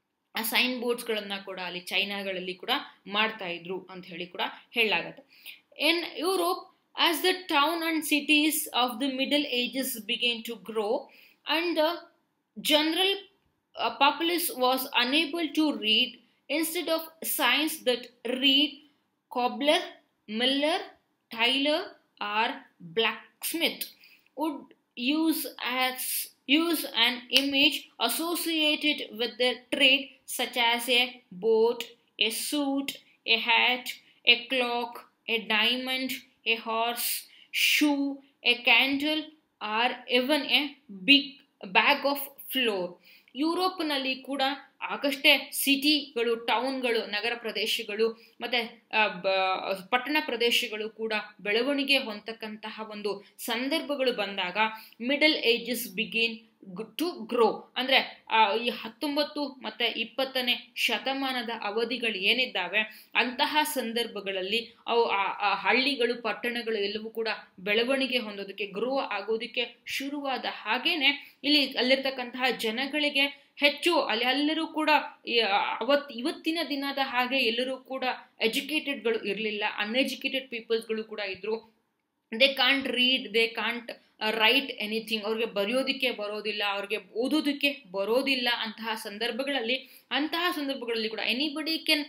ಆ ಸೈನ್ ಬೋರ್ಡ್ಸ್ಗಳನ್ನು ಕೂಡ ಅಲ್ಲಿ ಚೈನಾಗಳಲ್ಲಿ ಕೂಡ ಮಾಡ್ತಾ ಇದ್ರು ಅಂತ ಹೇಳಿ ಕೂಡ ಹೇಳಲಾಗತ್ತೆ in Europe as the town and cities of the Middle Ages began to grow and the general uh, populace was unable to read, instead of signs that read cobbler, miller, tailor, or blacksmith would use as use an image associated with their trade such as a boat, a suit, a hat, a clock, a diamond, a horse, shoe, a candle, or even a big bag of flour. ಯುರೋಪ್ನಲ್ಲಿ ಕೂಡ ಆಗಷ್ಟೇ ಸಿಟಿಗಳು ಟೌನ್ಗಳು ನಗರ ಪ್ರದೇಶಗಳು ಮತ್ತು ಪಟ್ಟಣ ಪ್ರದೇಶಗಳು ಕೂಡ ಬೆಳವಣಿಗೆ ಹೊಂದತಕ್ಕಂತಹ ಒಂದು ಸಂದರ್ಭಗಳು ಬಂದಾಗ middle ages begin to grow ಅಂದರೆ ಈ ಹತ್ತೊಂಬತ್ತು ಮತ್ತು ಇಪ್ಪತ್ತನೇ ಶತಮಾನದ ಅವಧಿಗಳು ಏನಿದ್ದಾವೆ ಅಂತಹ ಸಂದರ್ಭಗಳಲ್ಲಿ ಅವು ಆ ಹಳ್ಳಿಗಳು ಪಟ್ಟಣಗಳು ಎಲ್ಲವೂ ಕೂಡ ಬೆಳವಣಿಗೆ ಹೊಂದೋದಕ್ಕೆ ಗ್ರೋ ಆಗೋದಕ್ಕೆ ಶುರುವಾದ ಹಾಗೇನೆ ಇಲ್ಲಿ ಅಲ್ಲಿರ್ತಕ್ಕಂತಹ ಜನಗಳಿಗೆ ಹೆಚ್ಚು ಅಲ್ಲಿ ಎಲ್ಲರೂ ಕೂಡ ಅವತ್ ಇವತ್ತಿನ ದಿನದ ಹಾಗೆ ಎಲ್ಲರೂ ಕೂಡ ಎಜುಕೇಟೆಡ್ಗಳು ಇರಲಿಲ್ಲ ಅನ್ಎಜುಕೇಟೆಡ್ ಪೀಪಲ್ಸ್ಗಳು ಕೂಡ ಇದ್ರು they can't read they can't write anything ಅವ್ರಿಗೆ ಬರೆಯೋದಕ್ಕೆ ಬರೋದಿಲ್ಲ ಅವ್ರಿಗೆ ಓದೋದಕ್ಕೆ ಬರೋದಿಲ್ಲ ಅಂತಹ ಸಂದರ್ಭಗಳಲ್ಲಿ ಅಂತಹ ಸಂದರ್ಭಗಳಲ್ಲಿ ಕೂಡ anybody can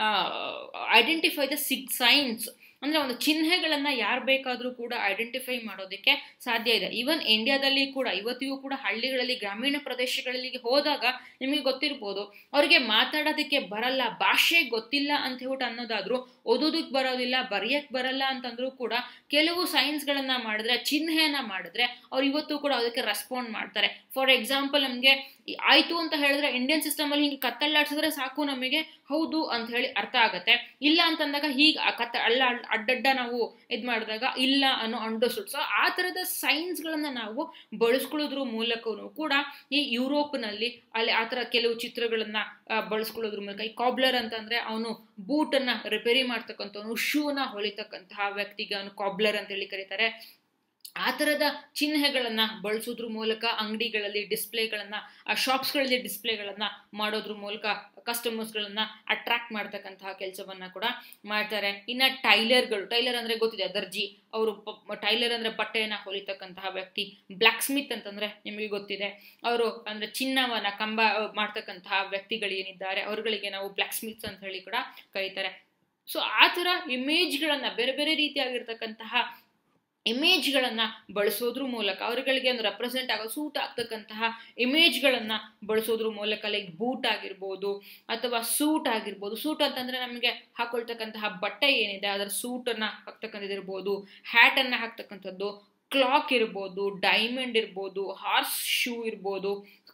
identify the sig signs ಅಂದರೆ ಒಂದು ಚಿಹ್ನೆಗಳನ್ನು ಯಾರು ಬೇಕಾದರೂ ಕೂಡ ಐಡೆಂಟಿಫೈ ಮಾಡೋದಕ್ಕೆ ಸಾಧ್ಯ ಇದೆ ಈವನ್ ಇಂಡಿಯಾದಲ್ಲಿ ಕೂಡ ಇವತ್ತಿಗೂ ಕೂಡ ಹಳ್ಳಿಗಳಲ್ಲಿ ಗ್ರಾಮೀಣ ಪ್ರದೇಶಗಳಲ್ಲಿ ಹೋದಾಗ ನಿಮಗೆ ಗೊತ್ತಿರ್ಬೋದು ಅವರಿಗೆ ಮಾತಾಡೋದಕ್ಕೆ ಬರಲ್ಲ ಭಾಷೆ ಗೊತ್ತಿಲ್ಲ ಅಂತ ಹೇಳ್ಬಿಟ್ಟು ಅನ್ನೋದಾದರೂ ಓದೋದಕ್ಕೆ ಬರೋದಿಲ್ಲ ಬರೆಯಕ್ಕೆ ಬರಲ್ಲ ಅಂತಂದ್ರೂ ಕೂಡ ಕೆಲವು ಸೈನ್ಸ್ಗಳನ್ನು ಮಾಡಿದ್ರೆ ಚಿಹ್ನೆಯನ್ನು ಮಾಡಿದ್ರೆ ಅವ್ರು ಇವತ್ತು ಕೂಡ ಅದಕ್ಕೆ ರೆಸ್ಪಾಂಡ್ ಮಾಡ್ತಾರೆ ಫಾರ್ ಎಕ್ಸಾಂಪಲ್ ನಮಗೆ ಆಯಿತು ಅಂತ ಹೇಳಿದ್ರೆ ಇಂಡಿಯನ್ ಸಿಸ್ಟಮಲ್ಲಿ ಹಿಂಗೆ ಕತ್ತಳ್ಳಾಡ್ಸಿದ್ರೆ ಸಾಕು ನಮಗೆ ಹೌದು ಅಂತ ಹೇಳಿ ಅರ್ಥ ಆಗುತ್ತೆ ಇಲ್ಲ ಅಂತಂದಾಗ ಹೀಗೆ ಕತ್ತ ಅಲ್ಲ ಅಡ್ಡಡ್ಡ ನಾವು ಇದು ಮಾಡಿದಾಗ ಇಲ್ಲ ಅನ್ನೋ ಅಂಡರ್ಸ್ಟುಡ್ ಸೊ ಆ ಥರದ ಸೈನ್ಸ್ಗಳನ್ನು ನಾವು ಬಳಸ್ಕೊಳ್ಳೋದ್ರ ಮೂಲಕವೂ ಕೂಡ ಈ ಯುರೋಪ್ನಲ್ಲಿ ಅಲ್ಲಿ ಆ ಥರ ಕೆಲವು ಚಿತ್ರಗಳನ್ನು ಬಳಸ್ಕೊಳ್ಳೋದ್ರ ಮೂಲಕ ಈ ಕಾಬ್ಲರ್ ಅಂತಂದರೆ ಅವನು ಬೂಟನ್ನು ರಿಪೇರಿ ಮಾಡ್ತಕ್ಕಂಥವನು ಶೂನ ಹೊಲಿತಕ್ಕಂತಹ ವ್ಯಕ್ತಿಗೆ ಅವನು ಕಾಬ್ಲರ್ ಅಂತೇಳಿ ಕರೀತಾರೆ ಆ ಥರದ ಚಿಹ್ನೆಗಳನ್ನು ಬಳಸೋದ್ರ ಮೂಲಕ ಅಂಗಡಿಗಳಲ್ಲಿ ಡಿಸ್ಪ್ಲೇಗಳನ್ನು ಶಾಪ್ಸ್ಗಳಲ್ಲಿ ಡಿಸ್ಪ್ಲೇಗಳನ್ನು ಮಾಡೋದ್ರ ಮೂಲಕ ಕಸ್ಟಮರ್ಸ್ಗಳನ್ನು ಅಟ್ರಾಕ್ಟ್ ಮಾಡ್ತಕ್ಕಂತಹ ಕೆಲಸವನ್ನು ಕೂಡ ಮಾಡ್ತಾರೆ ಇನ್ನು ಟೈಲರ್ಗಳು ಟೈಲರ್ ಅಂದರೆ ಗೊತ್ತಿದೆ ದರ್ಜಿ ಅವರು ಟೈಲರ್ ಅಂದರೆ ಬಟ್ಟೆಯನ್ನು ಹೊಲಿತಕ್ಕಂತಹ ವ್ಯಕ್ತಿ ಬ್ಲ್ಯಾಕ್ ಸ್ಮಿತ್ ಅಂತಂದರೆ ನಿಮಗೆ ಗೊತ್ತಿದೆ ಅವರು ಅಂದರೆ ಚಿನ್ನವನ್ನು ಕಂಬ ಮಾಡ್ತಕ್ಕಂತಹ ವ್ಯಕ್ತಿಗಳು ಏನಿದ್ದಾರೆ ಅವರುಗಳಿಗೆ ನಾವು ಬ್ಲ್ಯಾಕ್ ಸ್ಮಿತ್ಸ್ ಅಂತ ಹೇಳಿ ಕೂಡ ಕರೀತಾರೆ ಸೊ ಆ ಥರ ಇಮೇಜ್ಗಳನ್ನು ಬೇರೆ ಬೇರೆ ರೀತಿಯಾಗಿರ್ತಕ್ಕಂತಹ ಇಮೇಜ್ಗಳನ್ನು ಬಳಸೋದ್ರ ಮೂಲಕ ಅವರುಗಳಿಗೆ ಒಂದು ರೆಪ್ರೆಸೆಂಟ್ ಆಗೋ ಸೂಟ್ ಆಗ್ತಕ್ಕಂತಹ ಇಮೇಜ್ಗಳನ್ನು ಬಳಸೋದ್ರ ಮೂಲಕ ಲೈಕ್ ಬೂಟ್ ಆಗಿರ್ಬೋದು ಅಥವಾ ಸೂಟ್ ಆಗಿರ್ಬೋದು ಸೂಟ್ ಅಂತಂದರೆ ನಮಗೆ ಹಾಕೊಳ್ತಕ್ಕಂತಹ ಬಟ್ಟೆ ಏನಿದೆ ಅದರ ಸೂಟನ್ನು ಹಾಕ್ತಕ್ಕಂಥದ್ದು ಇರ್ಬೋದು ಹ್ಯಾಟನ್ನು ಹಾಕ್ತಕ್ಕಂಥದ್ದು ಕ್ಲಾಕ್ ಇರ್ಬೋದು ಡೈಮಂಡ್ ಇರ್ಬೋದು ಹಾರ್ಸ್ ಶೂ ಇರ್ಬೋದು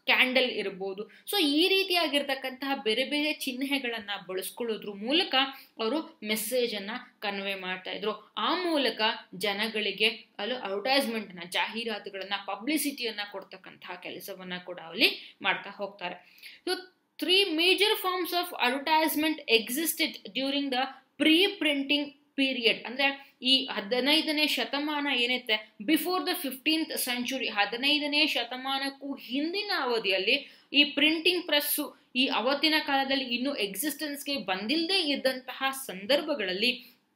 ಕ್ಯಾಂಡಲ್ ಇರ್ಬೋದು ಸೊ ಈ ರೀತಿಯಾಗಿರ್ತಕ್ಕಂತಹ ಬೇರೆ ಬೇರೆ ಚಿಹ್ನೆಗಳನ್ನು ಬಳಸ್ಕೊಳ್ಳೋದ್ರ ಮೂಲಕ ಅವರು ಮೆಸೇಜನ್ನು ಕನ್ವೆ ಮಾಡ್ತಾ ಇದ್ರು ಆ ಮೂಲಕ ಜನಗಳಿಗೆ ಅಲ್ಲಿ ಅಡ್ವರ್ಟೈಸ್ಮೆಂಟ್ನ ಜಾಹೀರಾತುಗಳನ್ನು ಪಬ್ಲಿಸಿಟಿಯನ್ನು ಕೊಡ್ತಕ್ಕಂತಹ ಕೆಲಸವನ್ನು ಕೂಡ ಅಲ್ಲಿ ಮಾಡ್ತಾ ಹೋಗ್ತಾರೆ so three major forms of advertisement existed during the pre printing period ಅಂದರೆ ಈ ಹದಿನೈದನೇ ಶತಮಾನ ಏನೈತೆ ಬಿಫೋರ್ ದ ಫಿಫ್ಟೀನ್ತ್ ಸೆಂಚುರಿ ಹದಿನೈದನೇ ಶತಮಾನಕ್ಕೂ ಹಿಂದಿನ ಅವಧಿಯಲ್ಲಿ ಈ ಪ್ರಿಂಟಿಂಗ್ ಪ್ರೆಸ್ಸು ಈ ಅವತ್ತಿನ ಕಾಲದಲ್ಲಿ ಇನ್ನೂ ಎಕ್ಸಿಸ್ಟೆನ್ಸ್ಗೆ ಬಂದಿಲ್ಲದೆ ಇದ್ದಂತಹ ಸಂದರ್ಭಗಳಲ್ಲಿ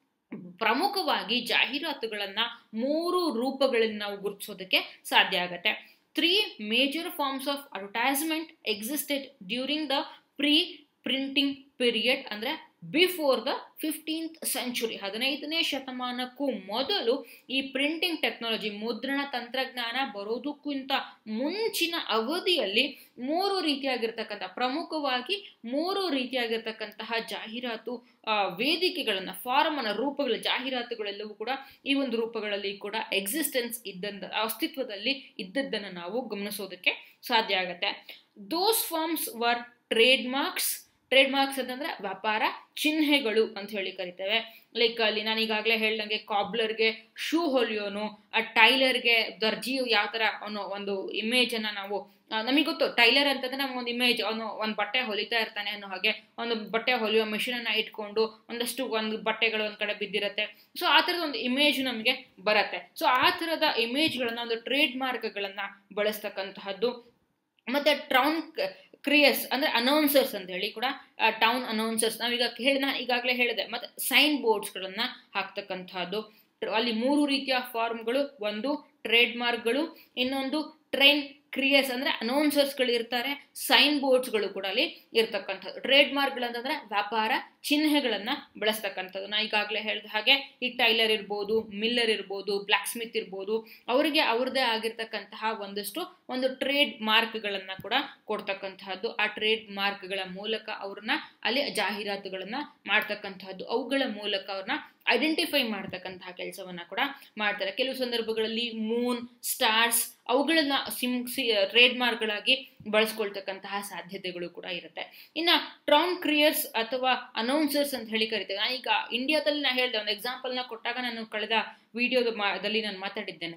ಪ್ರಮುಖವಾಗಿ ಜಾಹೀರಾತುಗಳನ್ನು ಮೂರು ರೂಪಗಳಲ್ಲಿ ನಾವು ಗುರುತಿಸೋದಕ್ಕೆ ಸಾಧ್ಯ ಆಗತ್ತೆ three major forms of advertisement existed during the pre printing period ಅಂದರೆ ಬಿಫೋರ್ ದ ಫಿಫ್ಟೀನ್ತ್ ಸೆಂಚುರಿ ಹದಿನೈದನೇ ಶತಮಾನಕ್ಕೂ ಮೊದಲು ಈ ಪ್ರಿಂಟಿಂಗ್ ಟೆಕ್ನಾಲಜಿ ಮುದ್ರಣ ತಂತ್ರಜ್ಞಾನ ಬರೋದಕ್ಕಿಂತ ಮುಂಚಿನ ಅವಧಿಯಲ್ಲಿ ಮೂರು ರೀತಿಯಾಗಿರ್ತಕ್ಕಂಥ ಪ್ರಮುಖವಾಗಿ ಮೂರು ರೀತಿಯಾಗಿರ್ತಕ್ಕಂತಹ ಜಾಹೀರಾತು ವೇದಿಕೆಗಳನ್ನು ಫಾರ್ಮನ ರೂಪಗಳ ಜಾಹೀರಾತುಗಳೆಲ್ಲವೂ ಕೂಡ ಈ ಒಂದು ರೂಪಗಳಲ್ಲಿ ಕೂಡ ಎಕ್ಸಿಸ್ಟೆನ್ಸ್ ಇದ್ದಂತ ಅಸ್ತಿತ್ವದಲ್ಲಿ ಇದ್ದದ್ದನ್ನು ನಾವು ಗಮನಿಸೋದಕ್ಕೆ ಸಾಧ್ಯ ಆಗುತ್ತೆ those forms were trademarks trademarks ಅಂತಂದ್ರೆ ವ್ಯಾಪಾರ ಚಿಹ್ನೆಗಳು ಅಂತ ಹೇಳಿ ಕರಿತೇವೆ ಲೈಕ್ ಅಲ್ಲಿ ನಾನು ಈಗಾಗಲೇ ಹೇಳ್ದಂಗೆ ಕಾಬ್ಲರ್ಗೆ ಶೂ ಹೊಲಿಯೋನು ಆ ಟೈಲರ್ಗೆ ದರ್ಜಿ ಯಾವ ಥರ ಅನ್ನೋ ಒಂದು ಇಮೇಜನ್ನು ನಾವು ನಮಗೆ ಗೊತ್ತು ಟೈಲರ್ ಅಂತಂದ್ರೆ ನಮ್ಗೆ ಒಂದು ಇಮೇಜ್ ಅವನು ಒಂದು ಬಟ್ಟೆ ಹೊಲಿತಾ ಇರ್ತಾನೆ ಅನ್ನೋ ಹಾಗೆ ಒಂದು ಬಟ್ಟೆ ಹೊಲಿಯೋ ಮಿಷಿನನ್ನು ಇಟ್ಕೊಂಡು ಒಂದಷ್ಟು ಒಂದು ಬಟ್ಟೆಗಳು ಒಂದು ಕಡೆ ಬಿದ್ದಿರುತ್ತೆ ಸೊ ಆ ಥರದ ಒಂದು ಇಮೇಜ್ ನಮಗೆ ಬರುತ್ತೆ ಸೊ ಆ ಥರದ ಇಮೇಜ್ಗಳನ್ನು ಒಂದು ಟ್ರೇಡ್ ಮಾರ್ಕ್ಗಳನ್ನು ಬಳಸ್ತಕ್ಕಂತಹದ್ದು ಮತ್ತು ಟ್ರೌನ್ ಕ್ರಿಯಸ್ ಅಂದರೆ ಅನೌನ್ಸರ್ಸ್ ಅಂತ ಹೇಳಿ ಕೂಡ ಟೌನ್ ಅನೌನ್ಸರ್ಸ್ ನಾವೀಗ ಹೇಳಿ ನಾನು ಈಗಾಗಲೇ ಹೇಳಿದೆ ಮತ್ತು ಸೈನ್ ಬೋರ್ಡ್ಸ್ಗಳನ್ನು ಹಾಕ್ತಕ್ಕಂಥದ್ದು ಅಲ್ಲಿ ಮೂರು ರೀತಿಯ ಫಾರ್ಮ್ಗಳು ಒಂದು ಟ್ರೇಡ್ ಮಾರ್ಕ್ಗಳು ಇನ್ನೊಂದು ಟ್ರೈನ್ ಕ್ರಿಯಸ್ ಅಂದರೆ ಅನೌನ್ಸರ್ಸ್ಗಳು ಇರ್ತಾರೆ ಸೈನ್ ಬೋರ್ಡ್ಸ್ಗಳು ಕೂಡ ಅಲ್ಲಿ ಇರ್ತಕ್ಕಂಥದ್ದು ಟ್ರೇಡ್ ಮಾರ್ಕ್ಗಳು ಅಂತಂದರೆ ವ್ಯಾಪಾರ ಚಿಹ್ನೆಗಳನ್ನು ಬಳಸ್ತಕ್ಕಂಥದ್ದು ನಾ ಈಗಾಗಲೇ ಹೇಳಿದ ಹಾಗೆ ಈ ಟೈಲರ್ ಇರ್ಬೋದು ಮಿಲ್ಲರ್ ಇರ್ಬೋದು ಬ್ಲ್ಯಾಕ್ ಸ್ಮಿತ್ ಇರ್ಬೋದು ಅವರಿಗೆ ಅವ್ರದ್ದೇ ಆಗಿರ್ತಕ್ಕಂತಹ ಒಂದಷ್ಟು ಒಂದು ಟ್ರೇಡ್ ಮಾರ್ಕ್ಗಳನ್ನು ಕೂಡ ಕೊಡ್ತಕ್ಕಂತಹದ್ದು ಆ ಟ್ರೇಡ್ ಮಾರ್ಕ್ಗಳ ಮೂಲಕ ಅವ್ರನ್ನ ಅಲ್ಲಿ ಜಾಹೀರಾತುಗಳನ್ನು ಮಾಡ್ತಕ್ಕಂತಹದ್ದು ಅವುಗಳ ಮೂಲಕ ಅವ್ರನ್ನ ಐಡೆಂಟಿಫೈ ಮಾಡ್ತಕ್ಕಂತಹ ಕೆಲಸವನ್ನ ಕೂಡ ಮಾಡ್ತಾರೆ ಕೆಲವು ಸಂದರ್ಭಗಳಲ್ಲಿ ಮೂನ್ ಸ್ಟಾರ್ಸ್ ಅವುಗಳನ್ನ ಸಿಮ್ ಸಿ ಟ್ರೇಡ್ ಮಾರ್ಕ್ಗಳಾಗಿ ಬಳಸ್ಕೊಳ್ತಕ್ಕಂತಹ ಸಾಧ್ಯತೆಗಳು ಕೂಡ ಇರುತ್ತೆ ಇನ್ನು ಟ್ರಾನ್ ಕ್ರಿಯರ್ಸ್ ಅಥವಾ ಅನೌನ್ಸರ್ಸ್ ಅಂತ ಹೇಳಿ ಕರಿತೇವೆ ನಾನು ಈಗ ಇಂಡಿಯಾದಲ್ಲಿ ನಾನು ಹೇಳಿದೆ ಒಂದು ಎಕ್ಸಾಂಪಲ್ನ ಕೊಟ್ಟಾಗ ನಾನು ಕಳೆದ ವಿಡಿಯೋದಲ್ಲಿ ನಾನು ಮಾತಾಡಿದ್ದೇನೆ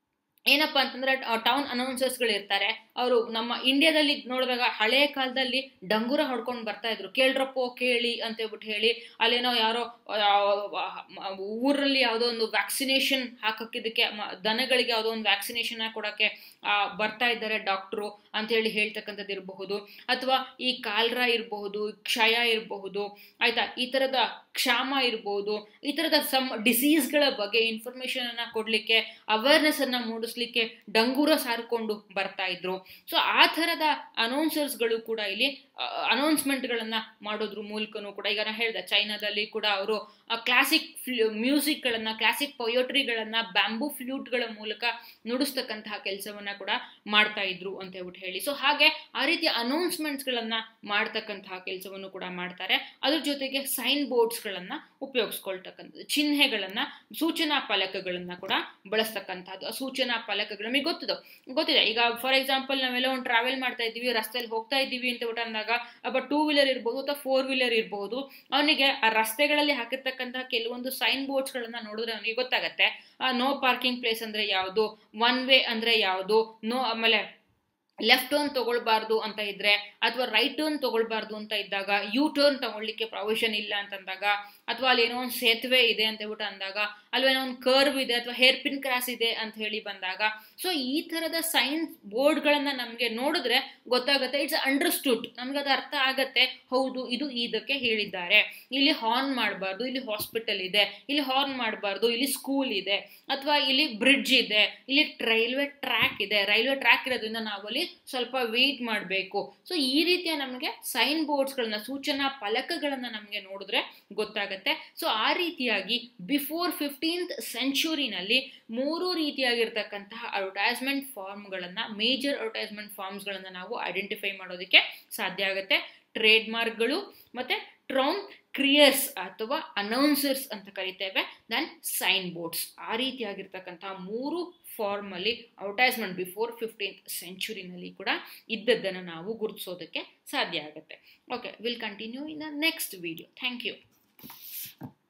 ಏನಪ್ಪ ಅಂತಂದ್ರೆ ಟೌನ್ ಅನೌನ್ಸರ್ಸ್ಗಳು ಇರ್ತಾರೆ ಅವರು ನಮ್ಮ ಇಂಡಿಯಾದಲ್ಲಿ ನೋಡಿದಾಗ ಹಳೆ ಕಾಲದಲ್ಲಿ ಡಂಗುರ ಹೊಡ್ಕೊಂಡು ಬರ್ತಾ ಇದ್ರು ಕೇಳ್ರಪ್ಪೋ ಕೇಳಿ ಅಂತ ಹೇಳ್ಬಿಟ್ಟು ಹೇಳಿ ಅಲ್ಲೇನೋ ಯಾರೋ ಊರಲ್ಲಿ ಯಾವುದೋ ಒಂದು ವ್ಯಾಕ್ಸಿನೇಷನ್ ಹಾಕೋಕ್ಕಿದ್ದಕ್ಕೆ ದನಗಳಿಗೆ ಯಾವುದೋ ಒಂದು ವ್ಯಾಕ್ಸಿನೇಷನ್ ಕೊಡೋಕ್ಕೆ ಬರ್ತಾ ಇದ್ದಾರೆ ಡಾಕ್ಟ್ರು ಅಂತ ಹೇಳಿ ಹೇಳ್ತಕ್ಕಂಥದ್ದು ಇರಬಹುದು ಅಥವಾ ಈ ಕಾಲ್ರಾ ಇರಬಹುದು ಕ್ಷಯ ಇರಬಹುದು ಆಯ್ತಾ ಈ ಥರದ ಕ್ಷಾಮ ಇರ್ಬೋದು ಈ ಥರದ ಸಮ್ ಡಿಸೀಸ್ಗಳ ಬಗ್ಗೆ ಇನ್ಫಾರ್ಮೇಶನ್ ಅನ್ನ ಕೊಡಲಿಕ್ಕೆ ಅವೇರ್ನೆಸ್ ಅನ್ನ ಮೂಡಿಸ್ಲಿಕ್ಕೆ ಡಂಗೂರ ಸಾರಿಕೊಂಡು ಬರ್ತಾ ಇದ್ರು ಸೊ ಆ ಥರದ ಅನೌನ್ಸರ್ಸ್ಗಳು ಕೂಡ ಇಲ್ಲಿ ಅನೌನ್ಸ್ಮೆಂಟ್ಗಳನ್ನು ಮಾಡೋದ್ರ ಮೂಲಕನೂ ಕೂಡ ಈಗ ನಾನು ಹೇಳಿದೆ ಚೈನಾದಲ್ಲಿ ಕೂಡ ಅವರು ಕ್ಲಾಸಿಕ್ ಮ್ಯೂಸಿಕ್ಗಳನ್ನು ಕ್ಲಾಸಿಕ್ ಪೊಯೋಟ್ರಿಗಳನ್ನು ಬ್ಯಾಂಬೂ ಫ್ಲೂಟ್ಗಳ ಮೂಲಕ ನುಡಿಸ್ತಕ್ಕಂತಹ ಕೆಲಸವನ್ನ ಕೂಡ ಮಾಡ್ತಾ ಇದ್ರು ಅಂತ ಹೇಳ್ಬಿಟ್ಟು ಹೇಳಿ ಸೊ ಹಾಗೆ ಆ ರೀತಿಯ ಅನೌನ್ಸ್ಮೆಂಟ್ಸ್ಗಳನ್ನು ಮಾಡ್ತಕ್ಕಂತಹ ಕೆಲಸವನ್ನು ಕೂಡ ಮಾಡ್ತಾರೆ ಅದ್ರ ಜೊತೆಗೆ ಸೈನ್ ಬೋರ್ಡ್ಸ್ಗಳನ್ನು ಉಪಯೋಗಿಸ್ಕೊಳ್ತಕ್ಕಂಥದ್ದು ಚಿಹ್ನೆಗಳನ್ನು ಸೂಚನಾ ಫಲಕಗಳನ್ನು ಕೂಡ ಬಳಸ್ತಕ್ಕಂಥದ್ದು ಆ ಸೂಚನಾ ಫಲಕಗಳು ನಮಗೆ ಗೊತ್ತಿದೆ ಗೊತ್ತಿದೆ ಈಗ ಫಾರ್ ಎಕ್ಸಾಂಪಲ್ ನಾವೆಲ್ಲ ಒಂದು ಟ್ರಾವೆಲ್ ಮಾಡ್ತಾ ಇದ್ದೀವಿ ರಸ್ತೆಯಲ್ಲಿ ಹೋಗ್ತಾ ಇದ್ದೀವಿ ಅಂತ ಬಿಟ್ಟು ಅಂದಾಗ ಒಬ್ಬ ಟೂ ವೀಲರ್ ಇರ್ಬೋದು ಅಥವಾ ಫೋರ್ ವೀಲರ್ ಇರಬಹುದು ಅವನಿಗೆ ಆ ರಸ್ತೆಗಳಲ್ಲಿ ಹಾಕಿರ್ತಕ್ಕಂತಹ ಕೆಲವೊಂದು ಸೈನ್ ಬೋರ್ಡ್ಸ್ಗಳನ್ನ ನೋಡಿದ್ರೆ ಅವನಿಗೆ ಗೊತ್ತಾಗತ್ತೆ ನೋ ಪಾರ್ಕಿಂಗ್ ಪ್ಲೇಸ್ ಅಂದ್ರೆ ಯಾವುದು ಒನ್ ವೇ ಅಂದ್ರೆ ಯಾವುದು ನೋ ಆಮೇಲೆ ಲೆಫ್ಟ್ ಟರ್ನ್ ತಗೊಳ್ಬಾರ್ದು ಅಂತ ಇದ್ರೆ ಅಥವಾ ರೈಟ್ ಟರ್ನ್ ತಗೊಳ್ಬಾರ್ದು ಅಂತ ಇದ್ದಾಗ ಯು ಟರ್ನ್ ತಗೊಳ್ಳಿಕ್ಕೆ ಪ್ರಾವಿಷನ್ ಇಲ್ಲ ಅಂತಂದಾಗ ಅಥವಾ ಅಲ್ಲಿ ಏನೋ ಒಂದು ಸೇತುವೆ ಇದೆ ಅಂತ ಹೇಳ್ಬಿಟ್ಟು ಅಂದಾಗ ಅಲ್ವೇನೋ ಒಂದು ಕರ್ವ್ ಇದೆ ಅಥವಾ ಹೇರ್ ಪಿನ್ ಕ್ರಾಸ್ ಇದೆ ಅಂತ ಹೇಳಿ ಬಂದಾಗ ಸೊ ಈ ಥರದ ಸೈನ್ಸ್ ಬೋರ್ಡ್ಗಳನ್ನು ನಮಗೆ ನೋಡಿದ್ರೆ ಗೊತ್ತಾಗುತ್ತೆ ಇಟ್ಸ್ ಅಂಡರ್ಸ್ಟುಡ್ ನಮ್ಗೆ ಅದು ಅರ್ಥ ಆಗತ್ತೆ ಹೌದು ಇದು ಇದಕ್ಕೆ ಹೇಳಿದ್ದಾರೆ ಇಲ್ಲಿ ಹಾರ್ನ್ ಮಾಡಬಾರ್ದು ಇಲ್ಲಿ ಹಾಸ್ಪಿಟಲ್ ಇದೆ ಇಲ್ಲಿ ಹಾರ್ನ್ ಮಾಡಬಾರ್ದು ಇಲ್ಲಿ ಸ್ಕೂಲ್ ಇದೆ ಅಥವಾ ಇಲ್ಲಿ ಬ್ರಿಡ್ಜ್ ಇದೆ ಇಲ್ಲಿ ರೈಲ್ವೆ ಟ್ರ್ಯಾಕ್ ಇದೆ ರೈಲ್ವೆ ಟ್ರ್ಯಾಕ್ ಇರೋದ್ರಿಂದ ನಾವು ಅಲ್ಲಿ ಸ್ವಲ್ಪ ವೇಟ್ ಮಾಡಬೇಕು ಸೊ ಈ ರೀತಿಯ ನಮಗೆ ಸೈನ್ ಬೋರ್ಡ್ಸ್ಗಳನ್ನ ಸೂಚನಾ ಫಲಕಗಳನ್ನ ನಮಗೆ ನೋಡಿದ್ರೆ ಗೊತ್ತಾಗುತ್ತೆ ಸೊ ಆ ರೀತಿಯಾಗಿ ಬಿಫೋರ್ ಫಿಫ್ಟೀನ್ತ್ ಸೆಂಚುರಿನಲ್ಲಿ ಮೂರು ರೀತಿಯಾಗಿರ್ತಕ್ಕಂತಹ ಅಡ್ವರ್ಟೈಸ್ಮೆಂಟ್ ಫಾರ್ಮ್ಗಳನ್ನು ಮೇಜರ್ ಅಡ್ವರ್ಟೈಸ್ಮೆಂಟ್ ಫಾರ್ಮ್ಸ್ಗಳನ್ನು ನಾವು ಐಡೆಂಟಿಫೈ ಮಾಡೋದಕ್ಕೆ ಸಾಧ್ಯ ಆಗುತ್ತೆ ಟ್ರೇಡ್ ಮಾರ್ಕ್ಗಳು ಮತ್ತು ಸ್ಟ್ರಾಂಗ್ ಕ್ರಿಯರ್ಸ್ ಅಥವಾ ಅನೌನ್ಸರ್ಸ್ ಅಂತ ಕರಿತೇವೆ ದೆನ್ ಸೈನ್ ಬೋರ್ಡ್ಸ್ ಆ ರೀತಿಯಾಗಿರ್ತಕ್ಕಂಥ ಮೂರು ಫಾರ್ಮಲ್ಲಿ ಅಡ್ವರ್ಟೈಸ್ಮೆಂಟ್ ಬಿಫೋರ್ ಫಿಫ್ಟೀನ್ತ್ ಸೆಂಚುರಿನಲ್ಲಿ ಕೂಡ ಇದ್ದದ್ದನ್ನು ನಾವು ಗುರುತಿಸೋದಕ್ಕೆ ಸಾಧ್ಯ ಆಗುತ್ತೆ okay will continue in the next video thank you